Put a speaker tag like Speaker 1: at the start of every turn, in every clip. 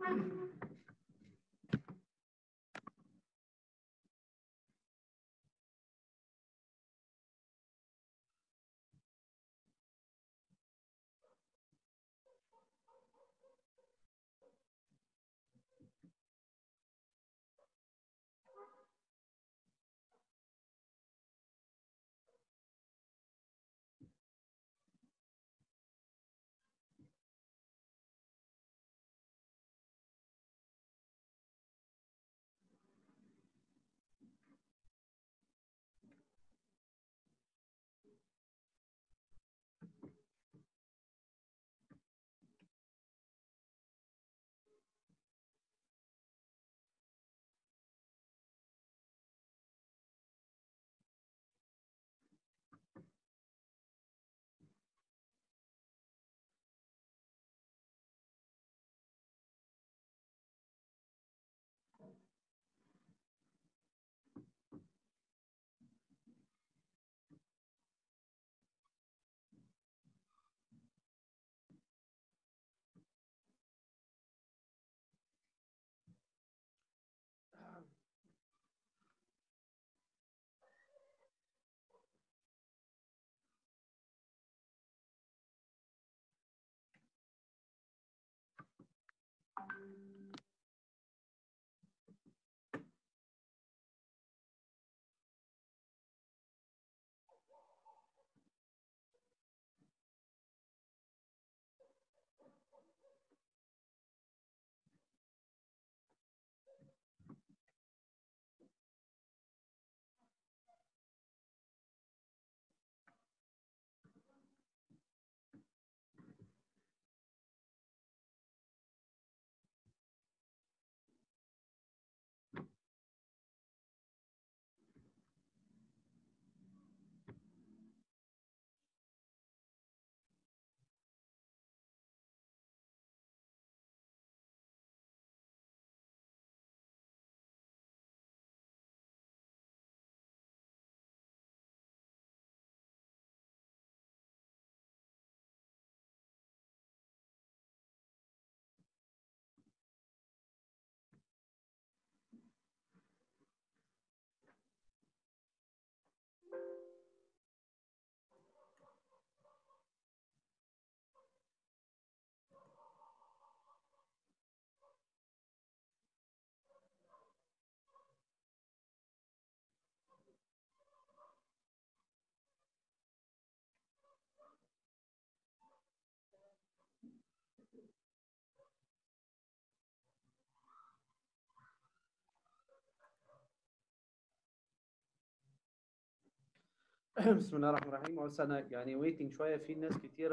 Speaker 1: بسم الله الرحمن الرحيم بس انا يعني ويتنج شويه في ناس كتيره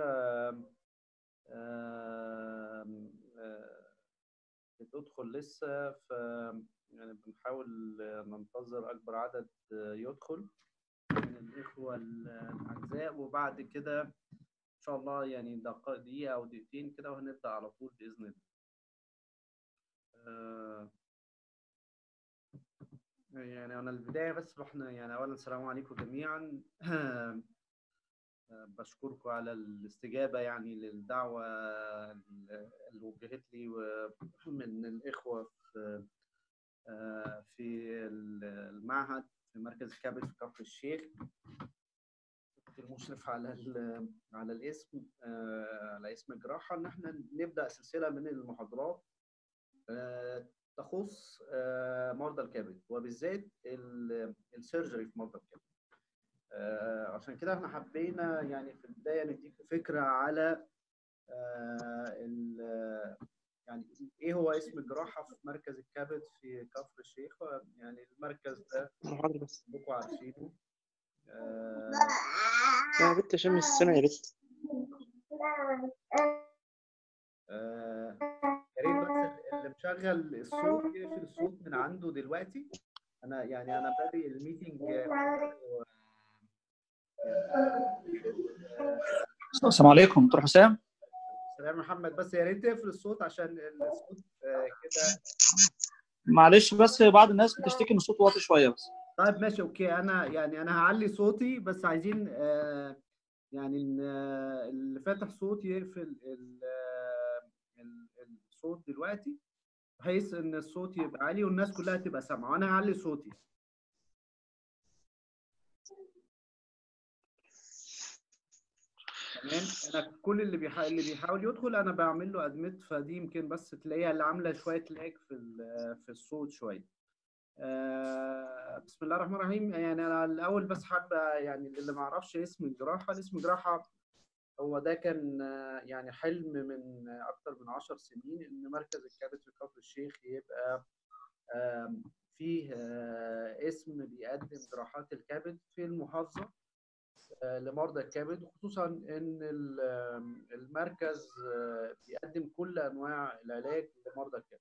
Speaker 1: آم، آه، بتدخل لسه ف يعني بنحاول ننتظر اكبر عدد يدخل من الاخوه الاعزاء وبعد كده ان شاء الله يعني دق- دقيقه او دقيقتين كده وهنبدا على طول باذن الله آه، يعني انا البدايه بس احنا يعني اولا السلام عليكم جميعا بشكركم على الاستجابه يعني للدعوه اللي وجهت لي من الاخوه في آه، في المعهد في مركز الكابل في كفر الشيخ كنت المشرف على ال- على الاسم آه، على اسم الجراحه ان احنا نبدا سلسله من المحاضرات آه، تخص آه، مرضى الكبد وبالذات ال- السيرجري في مرضى الكبد آه، عشان كده احنا حبينا يعني في البدايه نديكم فكره على آه، ال- يعني ايه هو اسم الجراحه في مركز الكبد في كفر الشيخ يعني المركز ده
Speaker 2: حاضر بس
Speaker 1: كلكم عارفينه آه،
Speaker 2: يا بنت شم السنة يا بنت
Speaker 1: آه، يا ريت بس اللي مشغل الصوت يقفل الصوت من عنده دلوقتي انا يعني انا بادئ الميتنج
Speaker 3: السلام عليكم دكتور حسام
Speaker 1: سلام محمد بس يا ريت تقفل الصوت عشان الصوت آه، كده
Speaker 3: معلش بس بعض الناس بتشتكي ان الصوت واطي شويه بس
Speaker 1: طيب ماشي اوكي انا يعني انا هعلي صوتي بس عايزين آه، يعني إن، آه، اللي فاتح صوت يقفل ال- آه، ال- الصوت دلوقتي بحيث ان الصوت يبقى عالي والناس كلها تبقى سامعه وانا هعلي صوتي تمام انا كل اللي بيحاول اللي بيحاول يدخل انا بعمل له ادمت فدي يمكن بس تلاقيها اللي عامله شويه لاج في ال- في الصوت شويه آه، بسم الله الرحمن الرحيم يعني انا الاول بس حابه يعني اللي ما يعرفش اسم الجراحه الاسم جراحه هو ده كان آه، يعني حلم من آه، اكتر من 10 سنين ان مركز الكبد في كفر الشيخ يبقى آم، فيه آه، اسم بيقدم جراحات الكبد في المحافظه آه، لمرضى الكبد وخصوصا ان ال- آم، المركز آه، بيقدم كل انواع العلاج لمرضى الكبد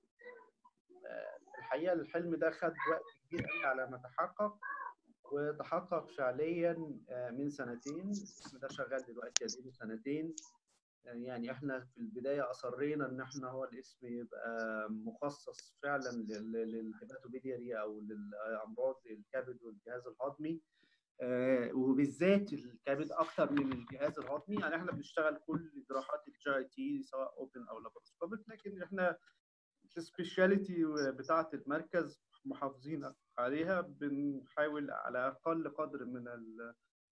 Speaker 1: آه، الحقيقه الحلم ده خد وقت كبير قوي على ما تحقق وتحقق فعليا آه، من سنتين الاسم ده شغال دلوقتي اديله سنتين آه، يعني احنا في البدايه اصرينا ان احنا هو الاسم يبقى مخصص فعلا لل- للهيباتوبيلياري او للامراض الكبد والجهاز الهضمي آه، وبالذات الكبد اكتر من الجهاز الهضمي يعني احنا بنشتغل كل جراحات الجي اي تي سواء اوبن او لاباروسكوبيك لكن احنا السبيشاليتي بتاعه المركز محافظين عليها بنحاول على اقل قدر من ال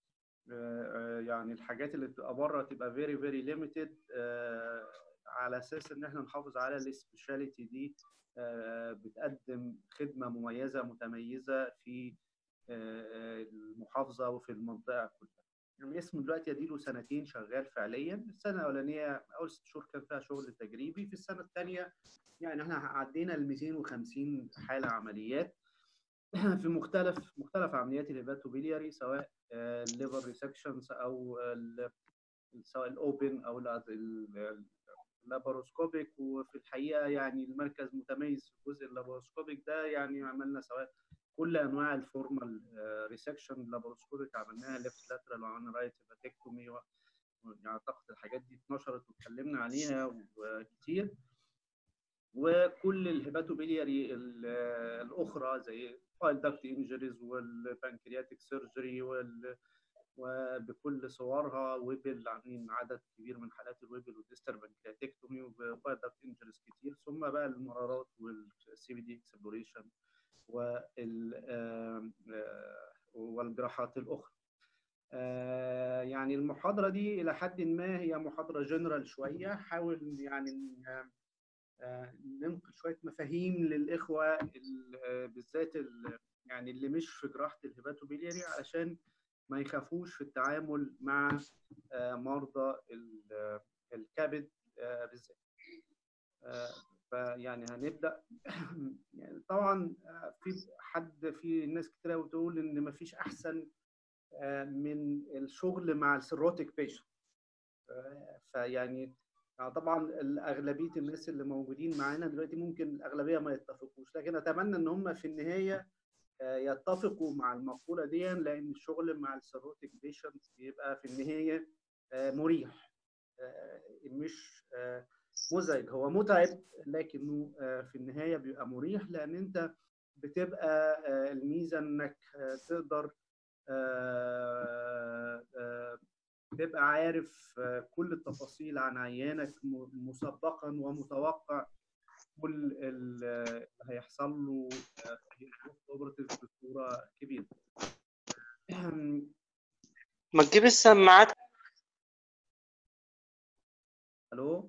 Speaker 1: آه، يعني الحاجات اللي بتبقى بره تبقى فيري فيري ليميتد على اساس ان احنا نحافظ على السبيشاليتي دي آه، بتقدم خدمه مميزه متميزه في آه، المحافظه وفي المنطقه كلها. يعني الاسم دلوقتي اديله سنتين شغال فعليا، السنه الاولانيه اول ست شهور كان فيها شغل تجريبي، في السنه الثانيه يعني احنا عدينا ال 250 حاله عمليات في مختلف مختلف عمليات الهيباتوبيلياري سواء الليفر ريسكشنز او ال- سواء الاوبن او ال- ال- اللاباروسكوبيك وفي الحقيقه يعني المركز متميز في الجزء اللاباروسكوبيك ده يعني عملنا سواء كل انواع الفورمال ريسكشن لاباروسكوبيك عملناها ليفت لاترال وعملنا رايت هيباتكتومي اعتقد الحاجات دي اتنشرت واتكلمنا عليها وكتير وكل الهيباتوبيلياري ال- الاخرى زي بايل داكت انجريز والبنكرياتيك سيرجري وال وبكل صورها ويبل عاملين عدد كبير من حالات الويبل والديستر بنكرياتكتومي وبايل داكت انجريز كتير ثم بقى المرارات والسي بي دي اكسبلوريشن وال آم، آه، والجراحات الاخرى آه، يعني المحاضره دي الى حد ما هي محاضره جنرال شويه حاول يعني ن- آه، ننقل شويه مفاهيم للاخوه ال- آه، بالذات ال- يعني اللي مش في جراحه الهيباتوبيلياري علشان ما يخافوش في التعامل مع آه، مرضى ال- آه، الكبد آه، بالذات آه، فيعني هنبدا يعني طبعا آه، في حد في ناس كتير بتقول ان مفيش احسن آه، من الشغل مع السيروتيك بيشنت فيعني يعني طبعا اغلبيه الناس اللي موجودين معانا دلوقتي ممكن الاغلبيه ما يتفقوش لكن اتمنى ان هم في النهايه آه، يتفقوا مع المقوله دي لان الشغل مع السيروتيك بيشنت بيبقى في النهايه آه، مريح آه، مش آه، مزعج هو متعب لكنه آه، في النهايه بيبقى مريح لان انت بتبقى آه، الميزه انك آه، تقدر آه، آه، تبقى عارف آه، كل التفاصيل عن عيانك م- مسبقا ومتوقع كل ال- اللي هيحصل له آه، في الاوبراتيف بصوره كبيره.
Speaker 2: ما تجيب السماعات
Speaker 1: الو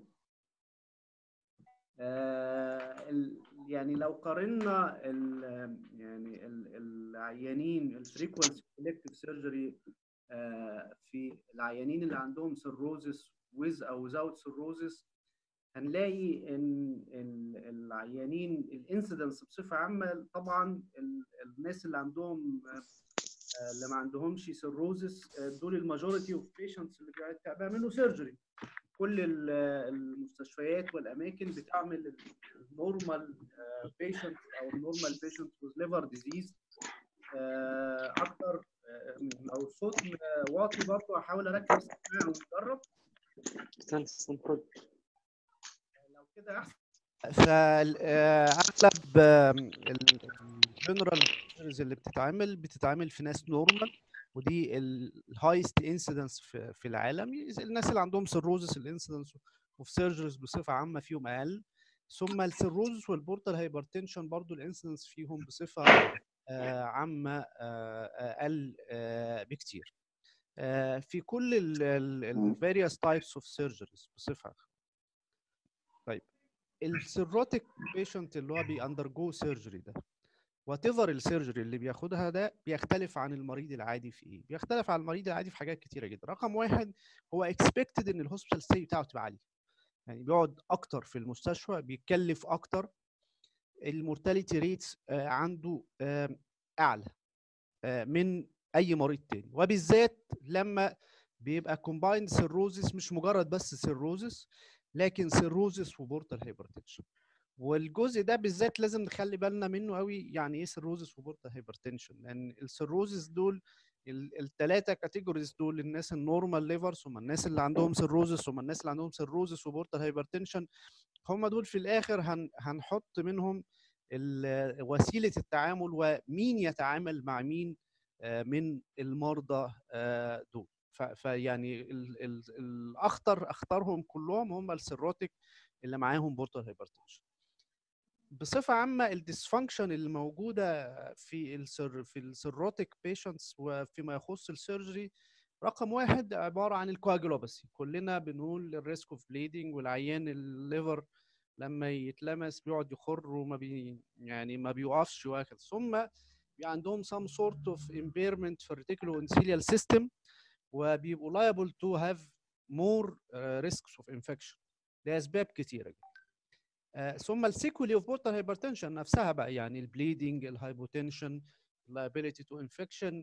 Speaker 1: آه ال- يعني لو قارنا ال يعني ال- العيانين الفريكونسي سيلكتيف سيرجري في العيانين اللي عندهم سيروزس ويز او ويزاوت سيروزس هنلاقي ان ال- العيانين الانسيدنس بصفه عامه طبعا ال- الناس اللي عندهم آه، اللي ما عندهمش سيروزس دول الماجوريتي اوف بيشنتس اللي بيع- بيعملوا سيرجري كل ال- المستشفيات والاماكن بتعمل النورمال بيشنت او النورمال بيشنت with ليفر ديزيز اكتر آه، من- لو الصوت واطي برضه هحاول اركز سماعه ونجرب
Speaker 2: استنى استنى خد.
Speaker 1: لو كده احسن فاغلب الجنرال اللي بتتعمل بتتعمل في ناس نورمال ودي الهايست انسيدنس في في العالم الناس اللي عندهم سيروزس الانسيدنس اوف سيرجريز بصفه عامه فيهم اقل
Speaker 4: ثم السيروزس والبورتال هايبرتنشن برضو الانسيدنس فيهم بصفه آه، عامه آه، اقل آه، بكتير آه، في كل الفاريوس تايبس اوف سيرجريز بصفه عامة. طيب السيروتيك بيشنت اللي هو بي اندرجو سيرجري ده وات ايفر السيرجري اللي بياخدها ده بيختلف عن المريض العادي في ايه؟ بيختلف عن المريض العادي في حاجات كتيره جدا، رقم واحد هو اكسبكتد ان الهوسبيتال ستي بتاعه تبقى عاليه. يعني بيقعد اكتر في المستشفى بيتكلف اكتر المورتاليتي ريتس عنده آم، اعلى آه، من اي مريض تاني وبالذات لما بيبقى كومبايند سيروزس مش مجرد بس سيروزس لكن سيروزس وبورتال هايبرتنشن والجزء ده بالذات لازم نخلي بالنا منه قوي يعني ايه سيروزس وبورتال هايبرتنشن لان السيروزس دول الثلاثه كاتيجوريز دول الناس النورمال ليفرز هم الناس اللي عندهم سيروزس هم الناس اللي عندهم سيروزس وبورتال هايبرتنشن هم دول في الاخر هن هنحط منهم ال- وسيله التعامل ومين يتعامل مع مين آه، من المرضى آه، دول ف- فيعني ال- ال- الاخطر اختارهم كلهم هم السيروتيك اللي معاهم بورتال هايبرتنشن بصفه عامه الديسفانكشن اللي موجوده في السر في السيروتيك بيشنتس وفيما يخص السيرجري رقم واحد عباره عن الكواجولوباسي كلنا بنقول الريسك اوف بليدنج والعيان الليفر لما يتلمس بيقعد يخر وما بي يعني ما بيوقفش واخد ثم بيبقى عندهم some sort of impairment في reticuloendothelial system وبيبقوا liable to have more uh, risks of infection لاسباب كتيره جدا آه، ثم السيكولي اوف بورتال هايبرتنشن نفسها بقى يعني البليدنج الهايبوتنشن liability to infection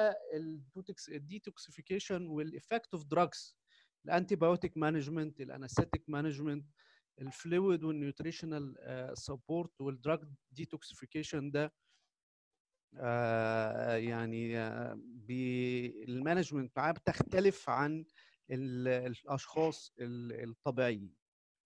Speaker 4: والديتوكسيفيكيشن والافكت اوف دراجز الانتي بايوتيك مانجمنت الانستيك مانجمنت الفلويد والنيوتريشنال سبورت والدراج ديتوكسيفيكيشن ده آه، يعني آه، بي- المانجمنت معاه بتختلف عن ال- الاشخاص ال- الطبيعيين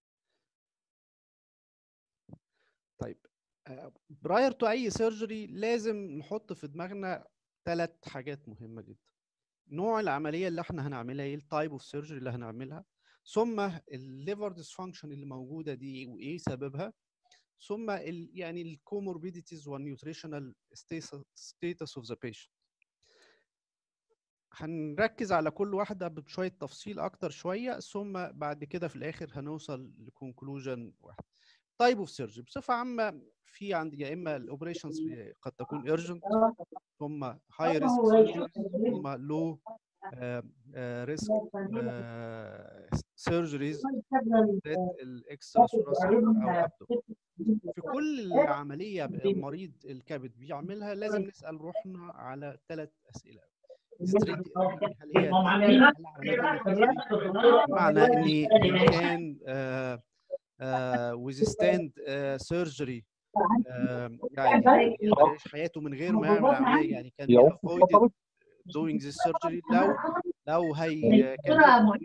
Speaker 4: طيب براير تو اي سيرجري لازم نحط في دماغنا ثلاث حاجات مهمه جدا نوع العمليه اللي احنا هنعملها ايه التايب اوف سيرجري اللي هنعملها ثم الليفر ديسفانكشن اللي موجوده دي وايه سببها ثم ال يعني الكوموربيديتيز والنيوتريشنال ستيتس اوف ذا بيشنت هنركز على كل واحده بشويه تفصيل اكتر شويه ثم بعد كده في الاخر هنوصل لكونكلوجن واحد تايب اوف سيرجري بصفه عامه في عندي يا اما الاوبريشنز قد تكون ايرجنت ثم هاي ريسك سيرجري ثم لو ريسك سيرجريز الاكسترا او ابدو في كل عمليه مريض الكبد بيعملها لازم نسال روحنا على ثلاث اسئله ستريت هل هي معنى اني كان ويزستاند سيرجري يعني يعيش حياته من غير ما يعمل عمليه يعني كان avoided doing this surgery لو لو هي كان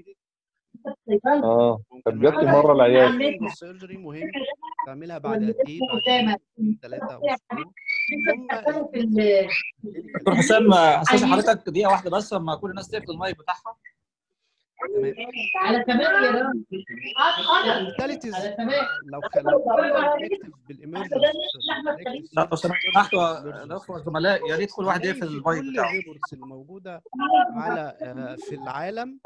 Speaker 5: اه كانت جات لي مره العيال
Speaker 4: السيرجري مهم تعملها بعد قد ايه؟ بعد ثلاثة او شهور
Speaker 3: دكتور حسام استاذن حضرتك دقيقه واحده بس لما كل الناس تقفل المايك بتاعها
Speaker 4: تمام
Speaker 6: على تمام يا راجل
Speaker 4: الثالث
Speaker 6: على تمام
Speaker 4: لو خلينا نكتب بالامرجنسي
Speaker 3: لو سمحتوا الاخوه الزملاء يا ريت كل واحد يقفل المايك
Speaker 4: كل
Speaker 3: بتاعه
Speaker 4: الريبورتس اللي موجوده على آه، في العالم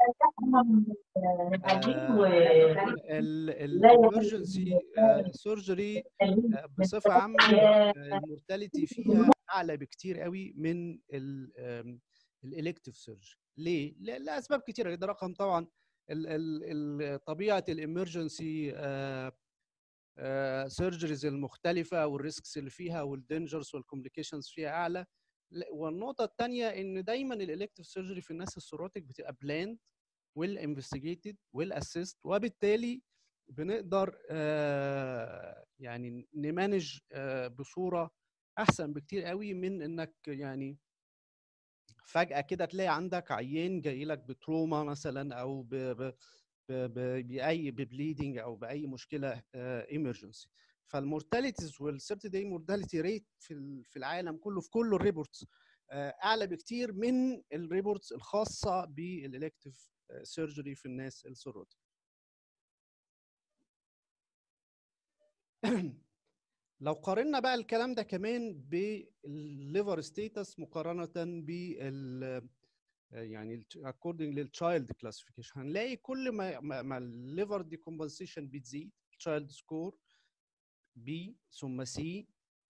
Speaker 4: الامرجنسي سيرجري بصفه عامه المورتاليتي فيها اعلى بكتير قوي من الالكتيف سيرجري ليه؟ ل- لاسباب كتيره ده رقم طبعا ال- ال- ال- طبيعه الامرجنسي سيرجريز المختلفه والريسكس اللي فيها والدينجرز والكومبليكيشنز فيها اعلى ل- والنقطه الثانيه ان دايما الالكتيف سيرجري في الناس السيروتيك بتبقى بلاند ويل انفستيجيتد ويل اسيست وبالتالي بنقدر آه، يعني نمانج آه، بصوره احسن بكتير قوي من انك يعني فجأة كده تلاقي عندك عيان جاي لك بتروما مثلا او ب ب ب ب باي ببليدنج او باي مشكله ايمرجنسي فالمورتاليتيز وال30 داي مورتاليتي ريت في ال- في العالم كله في كل الريبورتس اعلى بكتير من الريبورتس الخاصه بالالكتيف سيرجري في الناس السيروتيك لو قارنا بقى الكلام ده كمان بالليفر ستيتس مقارنه بال يعني according للتشايلد كلاسيفيكيشن هنلاقي كل ما ما, ما الليفر ديكومبنسيشن بتزيد تشايلد سكور بي ثم سي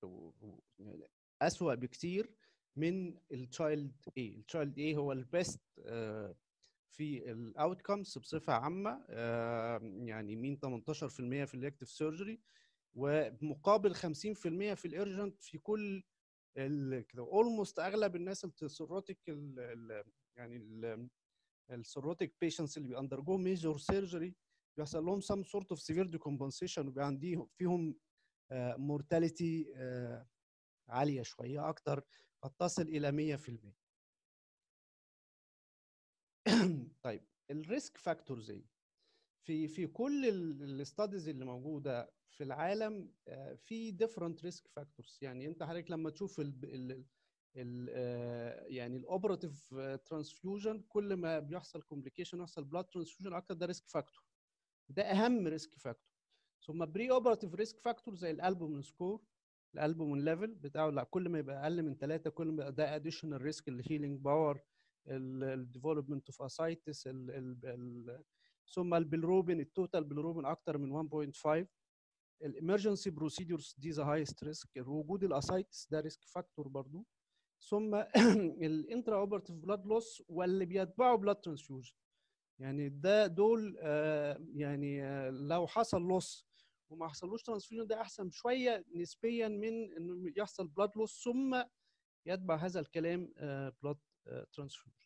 Speaker 4: اسوأ بكتير من التشايلد اي التشايلد اي هو البيست في الاوتكمز بصفه عامه آه، يعني مين 18% في الالكتيف سيرجري ومقابل 50% في الارجنت في كل ال- كده اولموست اغلب الناس السيروتيك يعني السيروتيك بيشنتس اللي بيأندرجو ميجور سيرجري بيحصل لهم سم سورت اوف سيفير ديكومبنسيشن وبيبقى عندهم فيهم مورتاليتي عاليه شويه اكتر قد تصل الى 100% طيب الريسك فاكتورز ايه؟ في في كل الاستاديز اللي موجوده في العالم آه، في ديفرنت ريسك فاكتورز يعني انت حضرتك لما تشوف ال ال ال آه، يعني الاوبراتيف ترانسفيوجن كل ما بيحصل كومبليكيشن يحصل بلاد ترانسفيوجن اكتر ده ريسك فاكتور ده اهم ريسك فاكتور ثم بري اوبراتيف ريسك فاكتور زي الالبومين سكور الالبومين ليفل بتاعه لا كل ما يبقى اقل من ثلاثه كل ما يبقى ده اديشنال ريسك الهيلينج باور الديفلوبمنت اوف اسايتس ثم البلروبين التوتال بلروبين اكتر من 1.5 الامرجنسي بروسيدورز دي ذا هايست ريسك وجود الاسايتس ده ريسك فاكتور برضو ثم الانترا اوبرتيف بلاد لوس واللي بيتبعوا بلاد ترانسفيوجن يعني ده دول آه، يعني آه، لو حصل لوس وما حصلوش ترانسفيوجن ده احسن شويه نسبيا من انه يحصل بلاد لوس ثم يتبع هذا الكلام بلاد ترانسفيوجن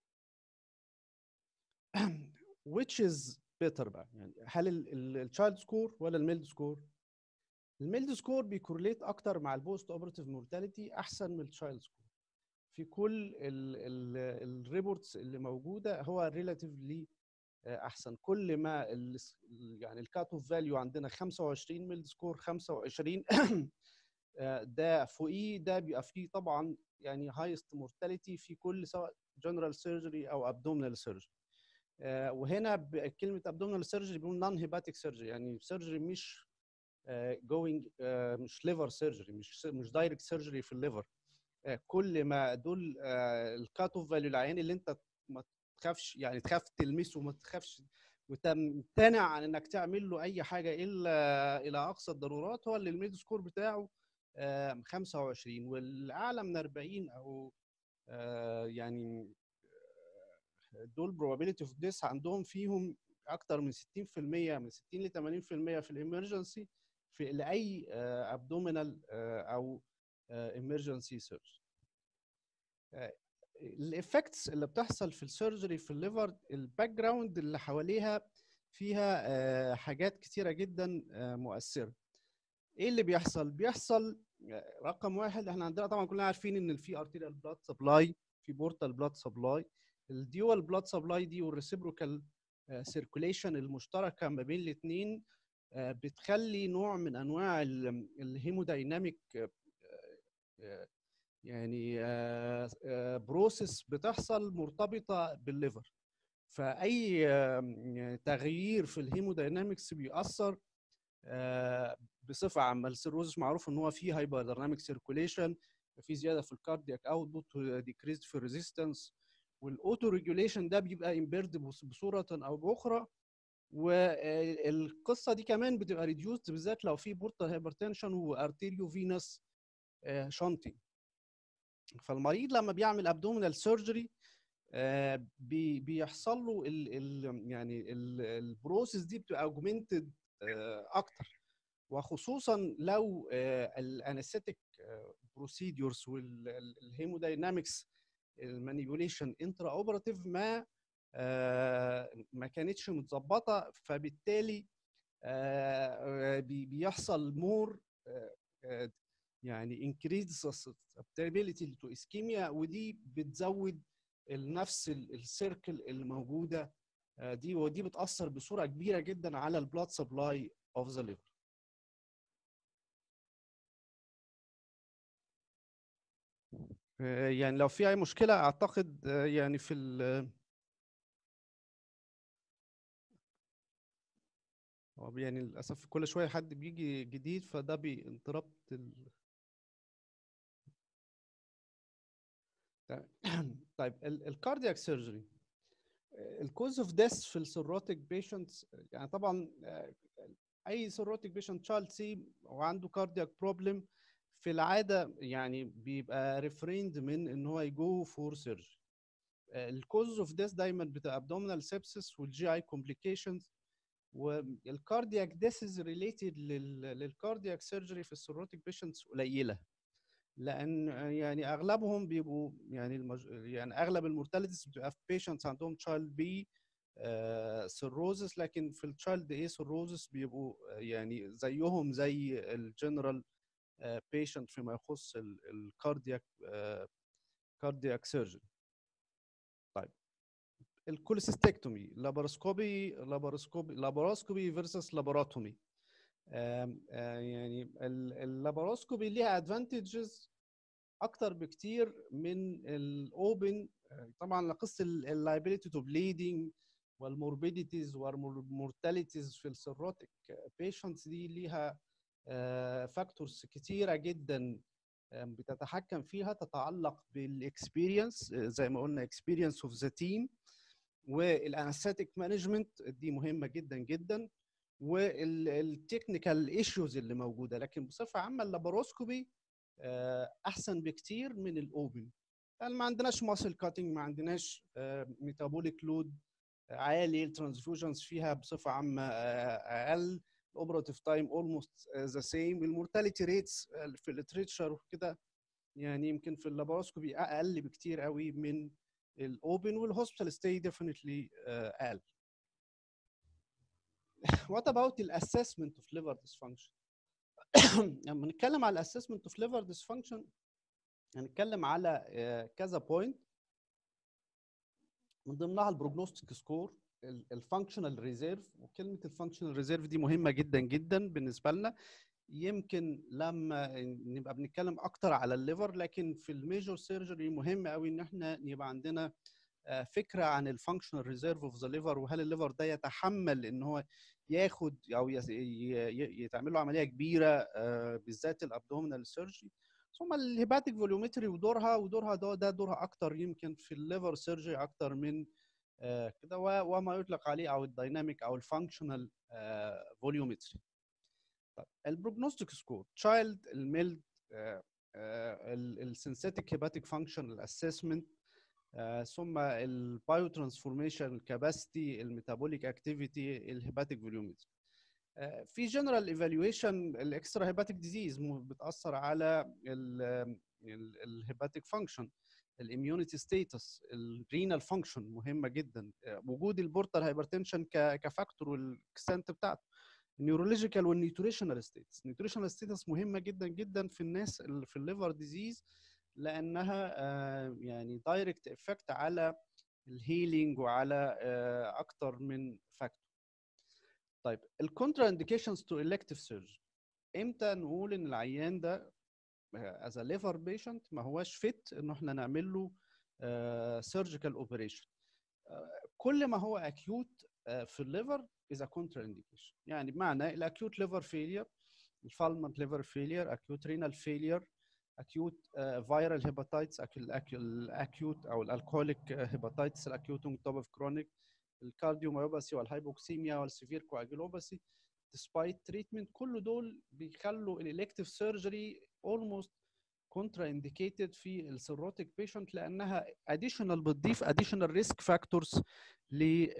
Speaker 4: which is better بقى يعني هل التشايلد سكور ولا الميلد سكور؟ الميلد سكور بيكورليت اكتر مع البوست اوبراتيف مورتاليتي احسن من التشايلد سكور في كل الريبورتس اللي موجوده هو ريلاتيفلي احسن كل ما ال يعني الكات اوف فاليو عندنا 25 ميلد سكور 25 آه، ده فوقيه ده بيبقى فيه طبعا يعني هايست مورتاليتي في كل سواء جنرال سيرجري او ابدومينال سيرجري وهنا ب- كلمه ابدومينال سيرجري بيقول نون هيباتيك سيرجري يعني سيرجري مش جوينج مش ليفر سيرجري مش مش دايركت سيرجري في الليفر كل ما دول الكات اوف فاليو العيان اللي انت ما تخافش يعني تخاف تلمسه وما تخافش وتمتنع عن انك تعمل له اي حاجه الا الى اقصى الضرورات هو اللي الميد سكور بتاعه آه، 25 والاعلى من 40 او آه، يعني آه، دول probability of death عندهم فيهم اكتر من 60% من 60 ل 80% في الامرجنسي في لاي ابدومينال او emergency surgery الافكتس اللي بتحصل في السيرجري في الليفر الباك جراوند اللي حواليها فيها آه، حاجات كتيره جدا آه، مؤثره ايه اللي بيحصل بيحصل آه، رقم واحد احنا عندنا طبعا كلنا عارفين ان في ارتيريال بلاد سبلاي في بورتال بلاد سبلاي الديوال بلاد سبلاي دي والريسيبروكال سيركوليشن المشتركه ما بين الاثنين بتخلي نوع من انواع الهيمودايناميك يعني بروسيس بتحصل مرتبطه بالليفر فاي يعني تغيير في الهيموداينامكس بيأثر آه، بصفه عامه السيروزس معروف ان هو فيه هايبرديناميك سيركوليشن في زياده في الكاردياك اوتبوت ديكريز في الريزيستنس والاوتو ريجوليشن ده بيبقى امبيرد بصوره او باخرى والقصه دي كمان بتبقى ريديوست بالذات لو في بورتال هايبرتنشن وارتيريو فينس شانتي فالمريض لما بيعمل ابدومينال سيرجري بيحصل له ال ال يعني البروسيس دي بتبقى اوجمنتد اكتر وخصوصا لو الانستيك بروسيدورز والهيموداينامكس المانيبيوليشن انترا اوبراتيف ما آه، ما كانتش متظبطه فبالتالي آه، بي- بيحصل مور يعني increased susceptibility to ischemia ودي بتزود نفس السيركل اللي موجوده آه، دي ودي بتاثر بصوره كبيره جدا على البلاد سبلاي اوف ذا ليفر يعني لو في اي مشكله اعتقد آه، يعني في ال هو يعني للاسف كل شويه حد بيجي جديد فده بينتربت ال... تمام. طيب الكاردياك سيرجري الكوز اوف ديث في السيروتيك بيشنتس يعني طبعا آه، اي سيروتيك بيشنت تشايلد سي وعنده كاردياك بروبلم في العاده يعني بيبقى ريفريند من ان هو يجو فور سيرجري الكوز اوف ديث دايما بتبقى ابدومينال سيبسس والجي اي كومبليكيشنز والكاردياك ديثز ريليتد للكاردياك سيرجري في السيروتيك بيشنتس قليله لان يعني اغلبهم بيبقوا يعني المج... يعني اغلب المورتاليتيز بتبقى في بيشنتس عندهم تشايلد بي سيروزس لكن في التشايلد اي سيروزس بيبقوا آه، يعني زيهم زي الجنرال بيشنت فيما يخص الكاردياك كاردياك سيرجري طيب الكوليسيستكتومي لاباروسكوبي لاباروسكوبي لاباروسكوبي فيرسس لاباراتومي آم، آه، يعني ال- اللاباروسكوبي ليها ادفانتجز اكتر بكتير من الاوبن طبعا قصه اللايبيليتي تو بليدنج والموربيديتيز والمورتاليتيز في السيروتيك بيشنتس دي ليها فاكتورز كتيره جدا آم، بتتحكم فيها تتعلق بالاكسبيرينس زي ما قلنا اكسبيرينس اوف ذا تيم والانستيك مانجمنت دي مهمه جدا جدا والتكنيكال ايشوز اللي موجوده لكن بصفه عامه اللاباروسكوبي آه، احسن بكتير من الاوبن يعني ما عندناش ماسل كاتنج ما عندناش ميتابوليك لود عالي الترانسفيوجنز فيها بصفه عامه آه، اقل الاوبراتيف تايم اولموست ذا سيم المورتاليتي ريتس في الليتريتشر وكده يعني يمكن في اللاباروسكوبي اقل بكتير قوي من الاوبن والهوسبيتال ستاي ديفينتلي اقل what about الاسسمنت اوف liver dysfunction لما نتكلم على الاسسمنت اوف liver dysfunction هنتكلم على آه، كذا بوينت من ضمنها البروجنوستيك سكور الفانكشنال ريزيرف وكلمه الفانكشنال ريزيرف دي مهمه جدا جدا بالنسبه لنا يمكن لما نبقى بنتكلم اكتر على الليفر لكن في الميجور سيرجري مهم قوي ان احنا يبقى عندنا آه، فكره عن الفانكشنال ريزيرف اوف ذا ليفر وهل الليفر ده يتحمل ان هو ياخد او يس- ي- ي- يتعمل له عمليه كبيره آه، بالذات الابدومينال سيرجري ثم الهيباتيك فوليومتري ودورها ودورها ده ده دورها اكتر يمكن في الليفر سيرجري اكتر من آه، كده و- وما يطلق عليه او الدايناميك او الفانكشنال فوليومتري طيب البروجنوستيك سكور تشايلد الميلد السنسيتيك هيباتيك فانكشن الاسسمنت ثم البايو ترانسفورميشن الكاباسيتي الميتابوليك اكتيفيتي الهيباتيك فوليومتري في جنرال ايفالويشن الاكسترا هيباتيك ديزيز بتاثر على الهيباتيك فانكشن الاميونيتي ستيتس الرينال فانكشن مهمه جدا آه، وجود البورتال هايبرتنشن كفاكتور والاكستنت بتاعته النيورولوجيكال والنيوتريشنال ستيتس النيوتريشنال ستيتس مهمه جدا جدا في الناس اللي في الليفر ديزيز لانها آه، يعني دايركت افكت على الهيلينج وعلى آه، اكتر من فاكتور طيب الكونترا انديكيشنز تو الكتيف سيرجري امتى نقول ان العيان ده از ليفر بيشنت ما هواش فيت ان احنا نعمل له سيرجيكال اوبريشن كل ما هو اكيوت في الليفر از كونترا انديكيشن يعني بمعنى الاكيوت ليفر فيلير الفالمنت ليفر فيلير اكيوت رينال فيلير اكيوت فيرال هيباتايتس الاكيوت او الالكوليك هيباتايتس الاكيوت اون توب اوف كرونيك الكارديوميوباثي والهايبوكسيميا والسيفير كواجيلوباثي despite treatment كل دول بيخلوا الالكتيف سيرجري almost كونترا انديكيتد في السيروتيك بيشنت لانها اديشنال بتضيف اديشنال ريسك فاكتورز لل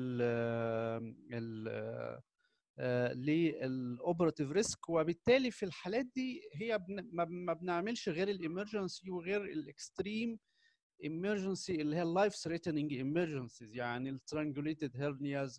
Speaker 4: ال للاوبراتيف ريسك وبالتالي في الحالات دي هي بن- ما- ما بنعملش غير الامرجنسي وغير الاكستريم emergency اللي هي اللايف threatening emergencies يعني الترانجوليتد هيرنياز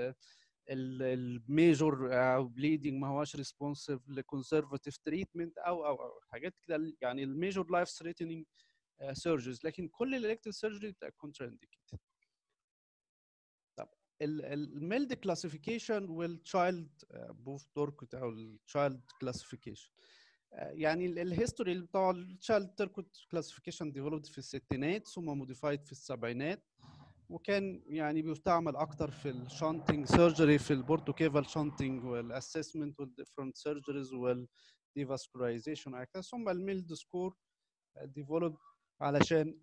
Speaker 4: الميجور او بليدنج ما هواش ريسبونسيف لكونسرفاتيف تريتمنت او او او حاجات كده يعني الميجور لايف ثريتنينج سيرجريز لكن كل الالكتيف سيرجري بتبقى كونترا انديكيتد طب الميلد كلاسيفيكيشن والتشايلد بوف توركوت او التشايلد كلاسيفيكيشن يعني الهيستوري بتاع التشايلد تيركوت كلاسيفيكيشن ديفلوبد في الستينات ثم موديفايد في السبعينات وكان يعني بيستعمل اكتر في الشانتنج سيرجري في البورتوكيفال شانتنج والاسسمنت والديفرنت سيرجريز والديفاسكولايزيشن ثم الميلد سكور ديفلوب علشان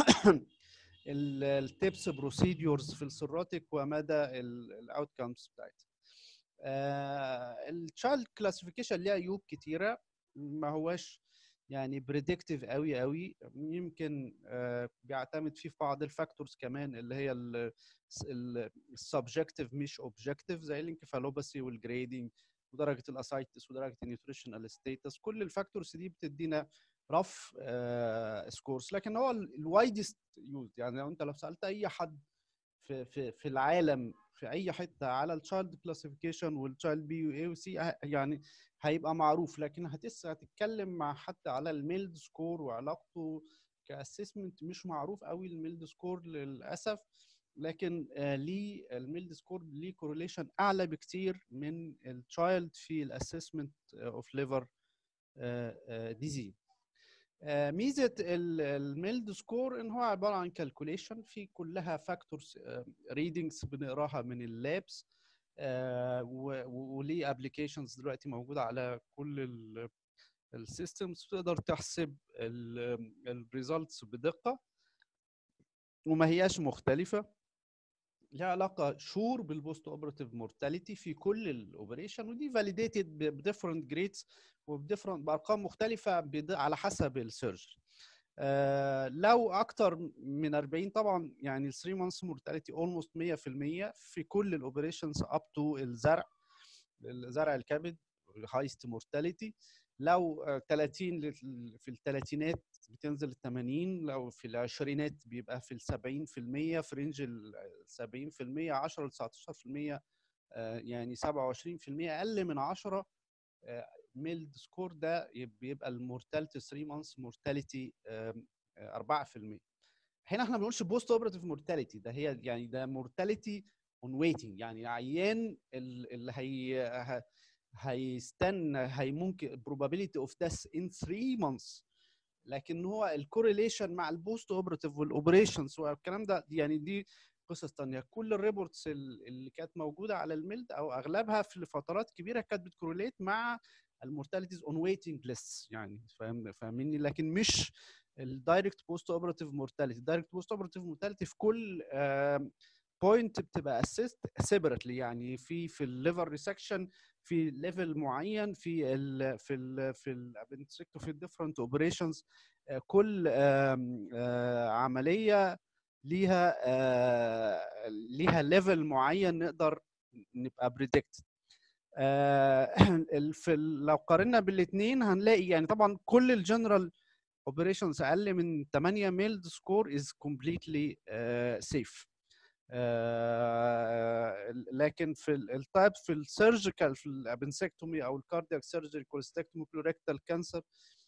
Speaker 4: التيبس بروسيدورز في السيروتيك ومدى الاوت كامز بتاعتها التشايلد كلاسيفيكيشن ليها عيوب كتيره ما هواش يعني بريدكتيف قوي قوي يمكن آه، بيعتمد فيه في بعض الفاكتورز كمان اللي هي السبجكتيف مش اوبجكتيف زي الانكفالوباسي والجريدنج ودرجه الاسايتس ودرجه النيوتريشنال ستيتس كل الفاكتورز دي بتدينا رف سكورز لكن هو الوايدست يوز يعني لو انت لو سالت اي حد في في في العالم في اي حته على التشايلد كلاسيفيكيشن والتشايلد بي واي وسي يعني هيبقى معروف لكن هتس هتتكلم مع حد على الميلد سكور وعلاقته كاسسمنت مش معروف قوي الميلد سكور للاسف لكن آه، ليه الميلد سكور ليه كورليشن اعلى بكتير من التشايلد في الاسسمنت اوف ليفر ديزيز ميزه الميلد سكور ان هو عباره عن كالكوليشن في كلها فاكتورز ريدنجز بنقراها من اللابس وليه ابلكيشنز دلوقتي موجوده على كل السيستمز تقدر تحسب الريزلتس بدقه وما هياش مختلفه لها علاقه شور بالبوست اوبراتيف مورتاليتي في كل الاوبريشن ودي فاليديتد بديفرنت جريدز وبديفرنت بارقام مختلفه بد- على حسب السيرجري آه لو اكتر من 40 طبعا يعني ال 3 مانثs مورتاليتي اولموست 100% في كل الاوبريشنز اب تو الزرع زرع الكبد هايست مورتاليتي لو آه، 30 لل- في الثلاثينات بتنزل ل 80 لو في العشرينات بيبقى في ال 70% في رينج ال 70% 10 ل 19% آه، يعني 27% اقل من 10 ميلد سكور ده يب- بيبقى المورتاليتي 3 مانثs مورتاليتي 4% هنا احنا ما بنقولش بوست اوبراتيف مورتاليتي ده هي يعني ده مورتاليتي اون ويتنج يعني عيان ال- اللي هي ه- هيستنى هي ممكن probability of death in 3 months لكن هو الكورليشن مع البوست اوبراتيف والاوبريشنز والكلام ده يعني دي قصص تانية كل الريبورتس ال- اللي كانت موجوده على الميلد او اغلبها في فترات كبيره كانت بتكورليت مع المورتاليتيز اون ويتنج ليست يعني فاهم فاهميني لكن مش الدايركت بوست اوبراتيف مورتاليتي الدايركت بوست اوبراتيف مورتاليتي في كل بوينت بتبقى اسيست سيبرتلي يعني في في الليفر ريسكشن في ليفل معين في ال في ال في الابنسكتو في الديفرنت اوبريشنز كل آم، آه، عمليه ليها آه، ليها ليفل معين نقدر نبقى بريدكت في ال- لو قارنا بالاثنين هنلاقي يعني طبعا كل الجنرال اوبريشنز اقل من 8 ميلد سكور از كومبليتلي سيف لكن في التايب في السيرجيكال في الابنسكتومي او الكاردياك سيرجري كولستكتومي كلوريكتال كانسر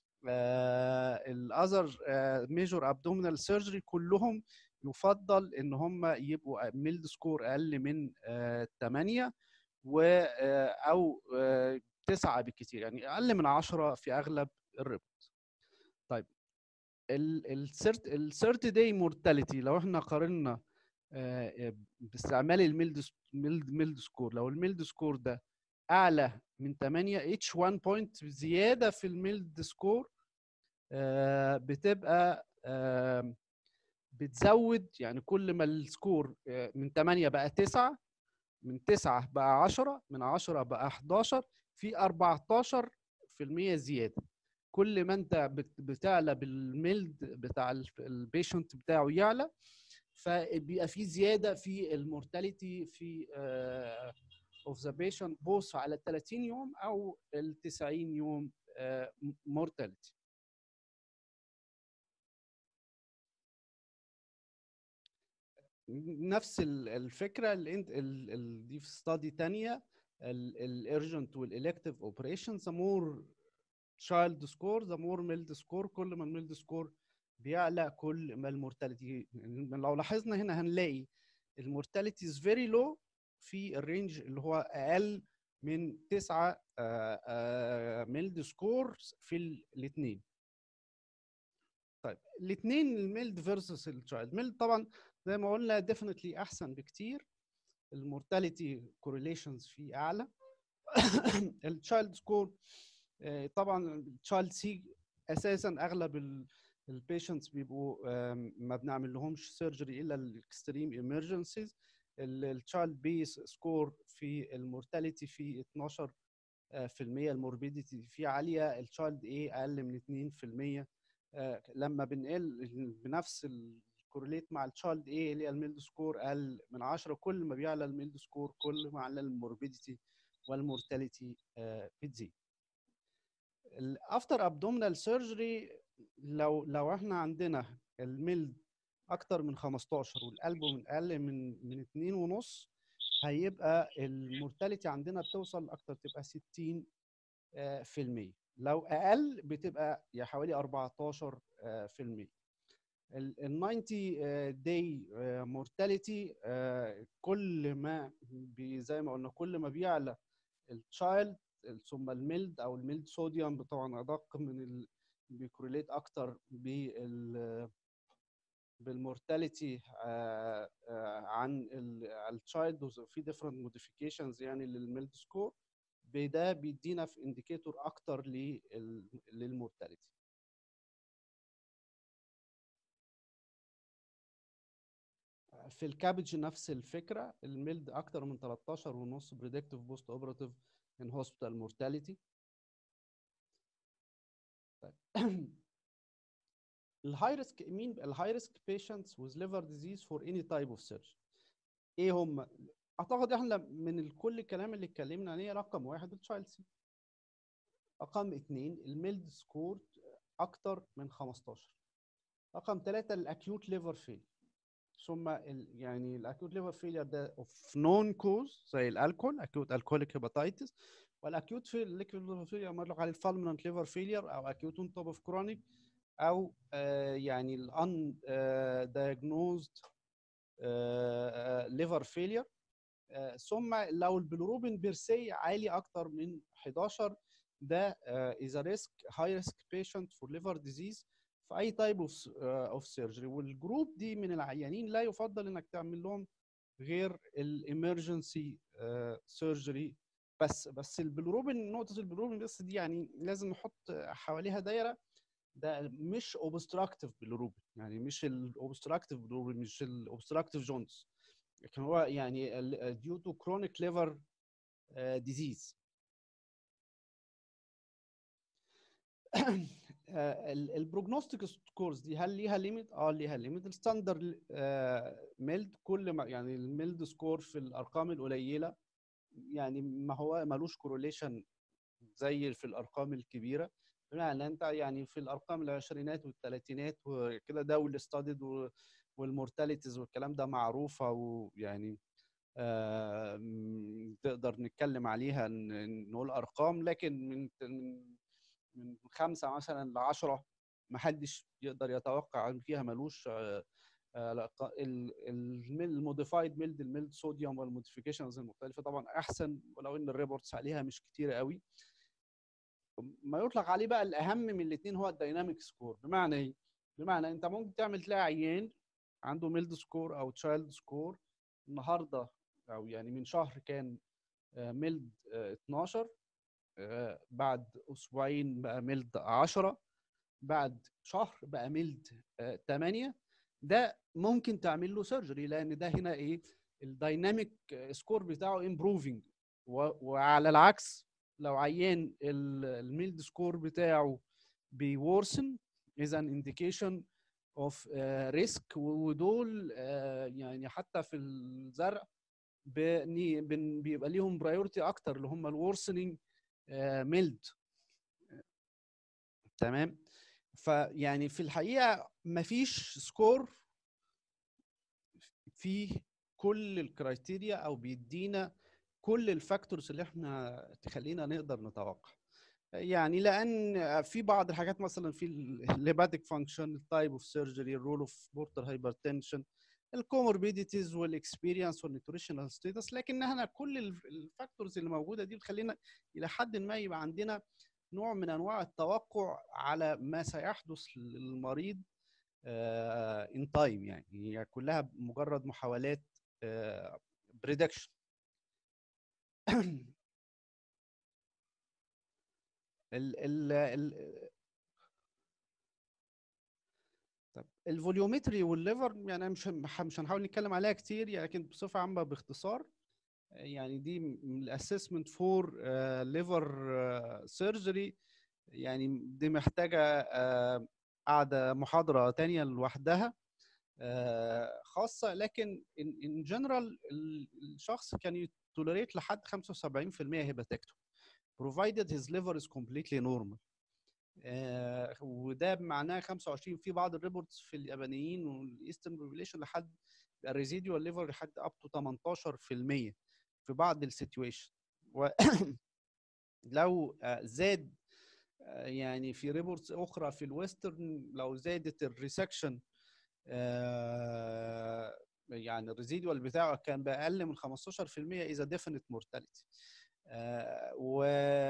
Speaker 4: الاذر ميجور ابدومينال سيرجري كلهم يفضل ان هم يبقوا ميلد سكور اقل من 8 و آه، او آه، تسعة بالكثير يعني اقل من 10 في اغلب الريبورت طيب السيرت السيرت داي مورتاليتي لو احنا قارنا آه، آه، باستعمال الميلد س- ميلد ميلد سكور لو الميلد سكور ده اعلى من 8 اتش 1 بوينت زياده في الميلد سكور آه، بتبقى آم، بتزود يعني كل ما السكور آه، من 8 بقى 9 من 9 بقى 10 من 10 بقى 11 في 14% زياده كل ما انت بت- بتعلى بالميلد بتاع البيشنت بتاعه يعلى فبيبقى في زياده في المورتاليتي في اوف ذا بيشنت بوث على ال 30 يوم او ال 90 يوم مورتاليتي نفس ال- الفكره اللي انت ال- ال- دي في ستادي تانية الارجنت والالكتيف اوبريشن ذا مور تشايلد سكور ذا مور ميلد سكور كل ما الميلد سكور بيعلى كل ما المورتاليتي لو لاحظنا هنا هنلاقي المورتاليتي از فيري لو في الرينج اللي هو اقل من 9 ميلد سكور في الاثنين طيب الاثنين الميلد فيرسس التشايلد ميلد طبعا زي ما قلنا ديفينتلي احسن بكتير المورتاليتي كورليشنز فيه اعلى التشايلد سكور طبعا التشايلد سي اساسا اغلب البيشنتس بيبقوا آم، ما بنعمل لهمش سيرجري الا الاكستريم ايمرجنسيز التشايلد بيس سكور في المورتاليتي في 12 آه، في المية الموربيديتي فيه عالية التشايلد ايه اقل من 2% آه، لما بنقل بنفس الكورليت مع التشايلد ايه اللي هي الميلد سكور اقل من 10 كل ما بيعلى الميلد سكور كل ما اعلى الموربيديتي والمورتاليتي آه، بتزيد الافتر ابدومينال سيرجري لو لو احنا عندنا الميلد اكتر من 15 والالبوم اقل من من 2 ونص هيبقى المورتاليتي عندنا بتوصل اكتر تبقى 60 آه، في المية لو اقل بتبقى يا حوالي 14 آه، في المية ال 90 داي مورتاليتي كل ما بي زي ما قلنا كل ما بيعلى التشايلد ثم الميلد او الميلد صوديوم طبعا ادق من ال... بيكوريليت اكتر بال بالمورتاليتي عن التشايلد في ديفرنت موديفيكيشنز يعني للميلد سكور ده بيدينا في انديكيتور اكتر لل- للمورتاليتي في الكابج نفس الفكره الميلد اكتر من 13 ونص بريدكتيف بوست اوبراتيف ان هوسبيتال مورتاليتي الهاي ريسك مين الهاي ريسك بيشنتس with liver disease for any type of surgery ايه هم اعتقد احنا من كل الكلام اللي اتكلمنا عليه رقم واحد التشايلد سي رقم اثنين الميلد سكور اكتر من 15 رقم ثلاثة الاكيوت ليفر فيل ثم ال يعني الاكيوت ليفر فيلير ده اوف نون كوز زي الالكول اكيوت الكوليك هيباتايتس والاكيوت في ليفر فيلير مرلق على الفالمنت ليفر فيلير او اكيوت اون توب اوف كرونيك او آه يعني الان دايجنوزد ليفر فيلير ثم لو البلوروبين بيرسي عالي اكتر من 11 ده از ريسك هاي ريسك بيشنت فور ليفر ديزيز في اي تايب اوف اوف سيرجري والجروب دي من العيانين لا يفضل انك تعمل لهم غير الامرجنسي سيرجري بس بس البلوروبين نقطه البلوروبين بس دي يعني لازم نحط حواليها دايره ده مش اوبستراكتيف بلوروبين يعني مش الاوبستراكتيف بلوروبين مش الاوبستراكتيف جونز لكن هو يعني ديو تو كرونيك ليفر ديزيز البروجنوستيك سكورز دي هل ليها ليميت؟ اه ليها ليميت الستاندرد ميلد كل ما يعني الميلد سكور في الارقام القليله يعني ما هو ملوش كوروليشن زي في الارقام الكبيره بمعنى انت يعني في الارقام العشرينات والثلاثينات وكده ده والاستادد والمورتاليتيز والكلام ده معروفه ويعني آه تقدر نتكلم عليها نقول ارقام لكن من من من خمسه مثلا ل 10 ما حدش يقدر يتوقع ان فيها ملوش الموديفايد ميلد الميلد صوديوم والموديفيكيشنز المختلفه طبعا احسن ولو ان الريبورتس عليها مش كتيره قوي ما يطلق عليه بقى الاهم من الاثنين هو الدايناميك سكور بمعنى ايه؟ بمعنى انت ممكن تعمل تلاقي عيان عنده ميلد سكور او تشايلد سكور النهارده او يعني من شهر كان ميلد 12 بعد اسبوعين بقى ميلد 10 بعد شهر بقى ميلد 8 ده ممكن تعمل له سيرجري لان ده هنا ايه الدايناميك سكور بتاعه امبروفنج وعلى العكس لو عيان الميلد سكور بتاعه بيورسن اذا انديكيشن اوف ريسك ودول uh, يعني حتى في الزرع بيبقى ليهم برايورتي اكتر اللي هم الورسننج ميلد تمام فيعني في الحقيقه مفيش سكور فيه كل الكرايتيريا او بيدينا كل الفاكتورز اللي احنا تخلينا نقدر نتوقع يعني لان في بعض الحاجات مثلا في الليباتيك فانكشن التايب اوف سيرجري الرول اوف بورتر هايبرتنشن الكوموربيديتيز والاكسبيرينس والنيوتريشنال ستيتس لكن احنا كل الفاكتورز اللي موجوده دي بتخلينا الى حد ما يبقى عندنا نوع من انواع التوقع على ما سيحدث للمريض ان تايم يعني هي كلها مجرد محاولات بريدكشن ال ال ال طب الفوليومتري والليفر يعني مش مش هنحاول نتكلم عليها كتير يعني لكن بصفه عامه باختصار يعني دي من الاسسمنت فور ليفر سيرجري يعني دي محتاجه قاعده محاضره تانية لوحدها خاصه لكن ان جنرال الشخص كان يتولريت لحد 75% هيباتكتوم provided his liver is completely normal آه وده معناه 25 في بعض الريبورتس في اليابانيين والايسترن بوبيليشن لحد الريزيديوال ليفر لحد اب تو 18% في بعض السيتويشن لو آه زاد آه يعني في ريبورتس اخرى في الويسترن لو زادت الريسكشن يعني الريزيدوال بتاعه كان باقل من 15% اذا ديفينيت مورتاليتي و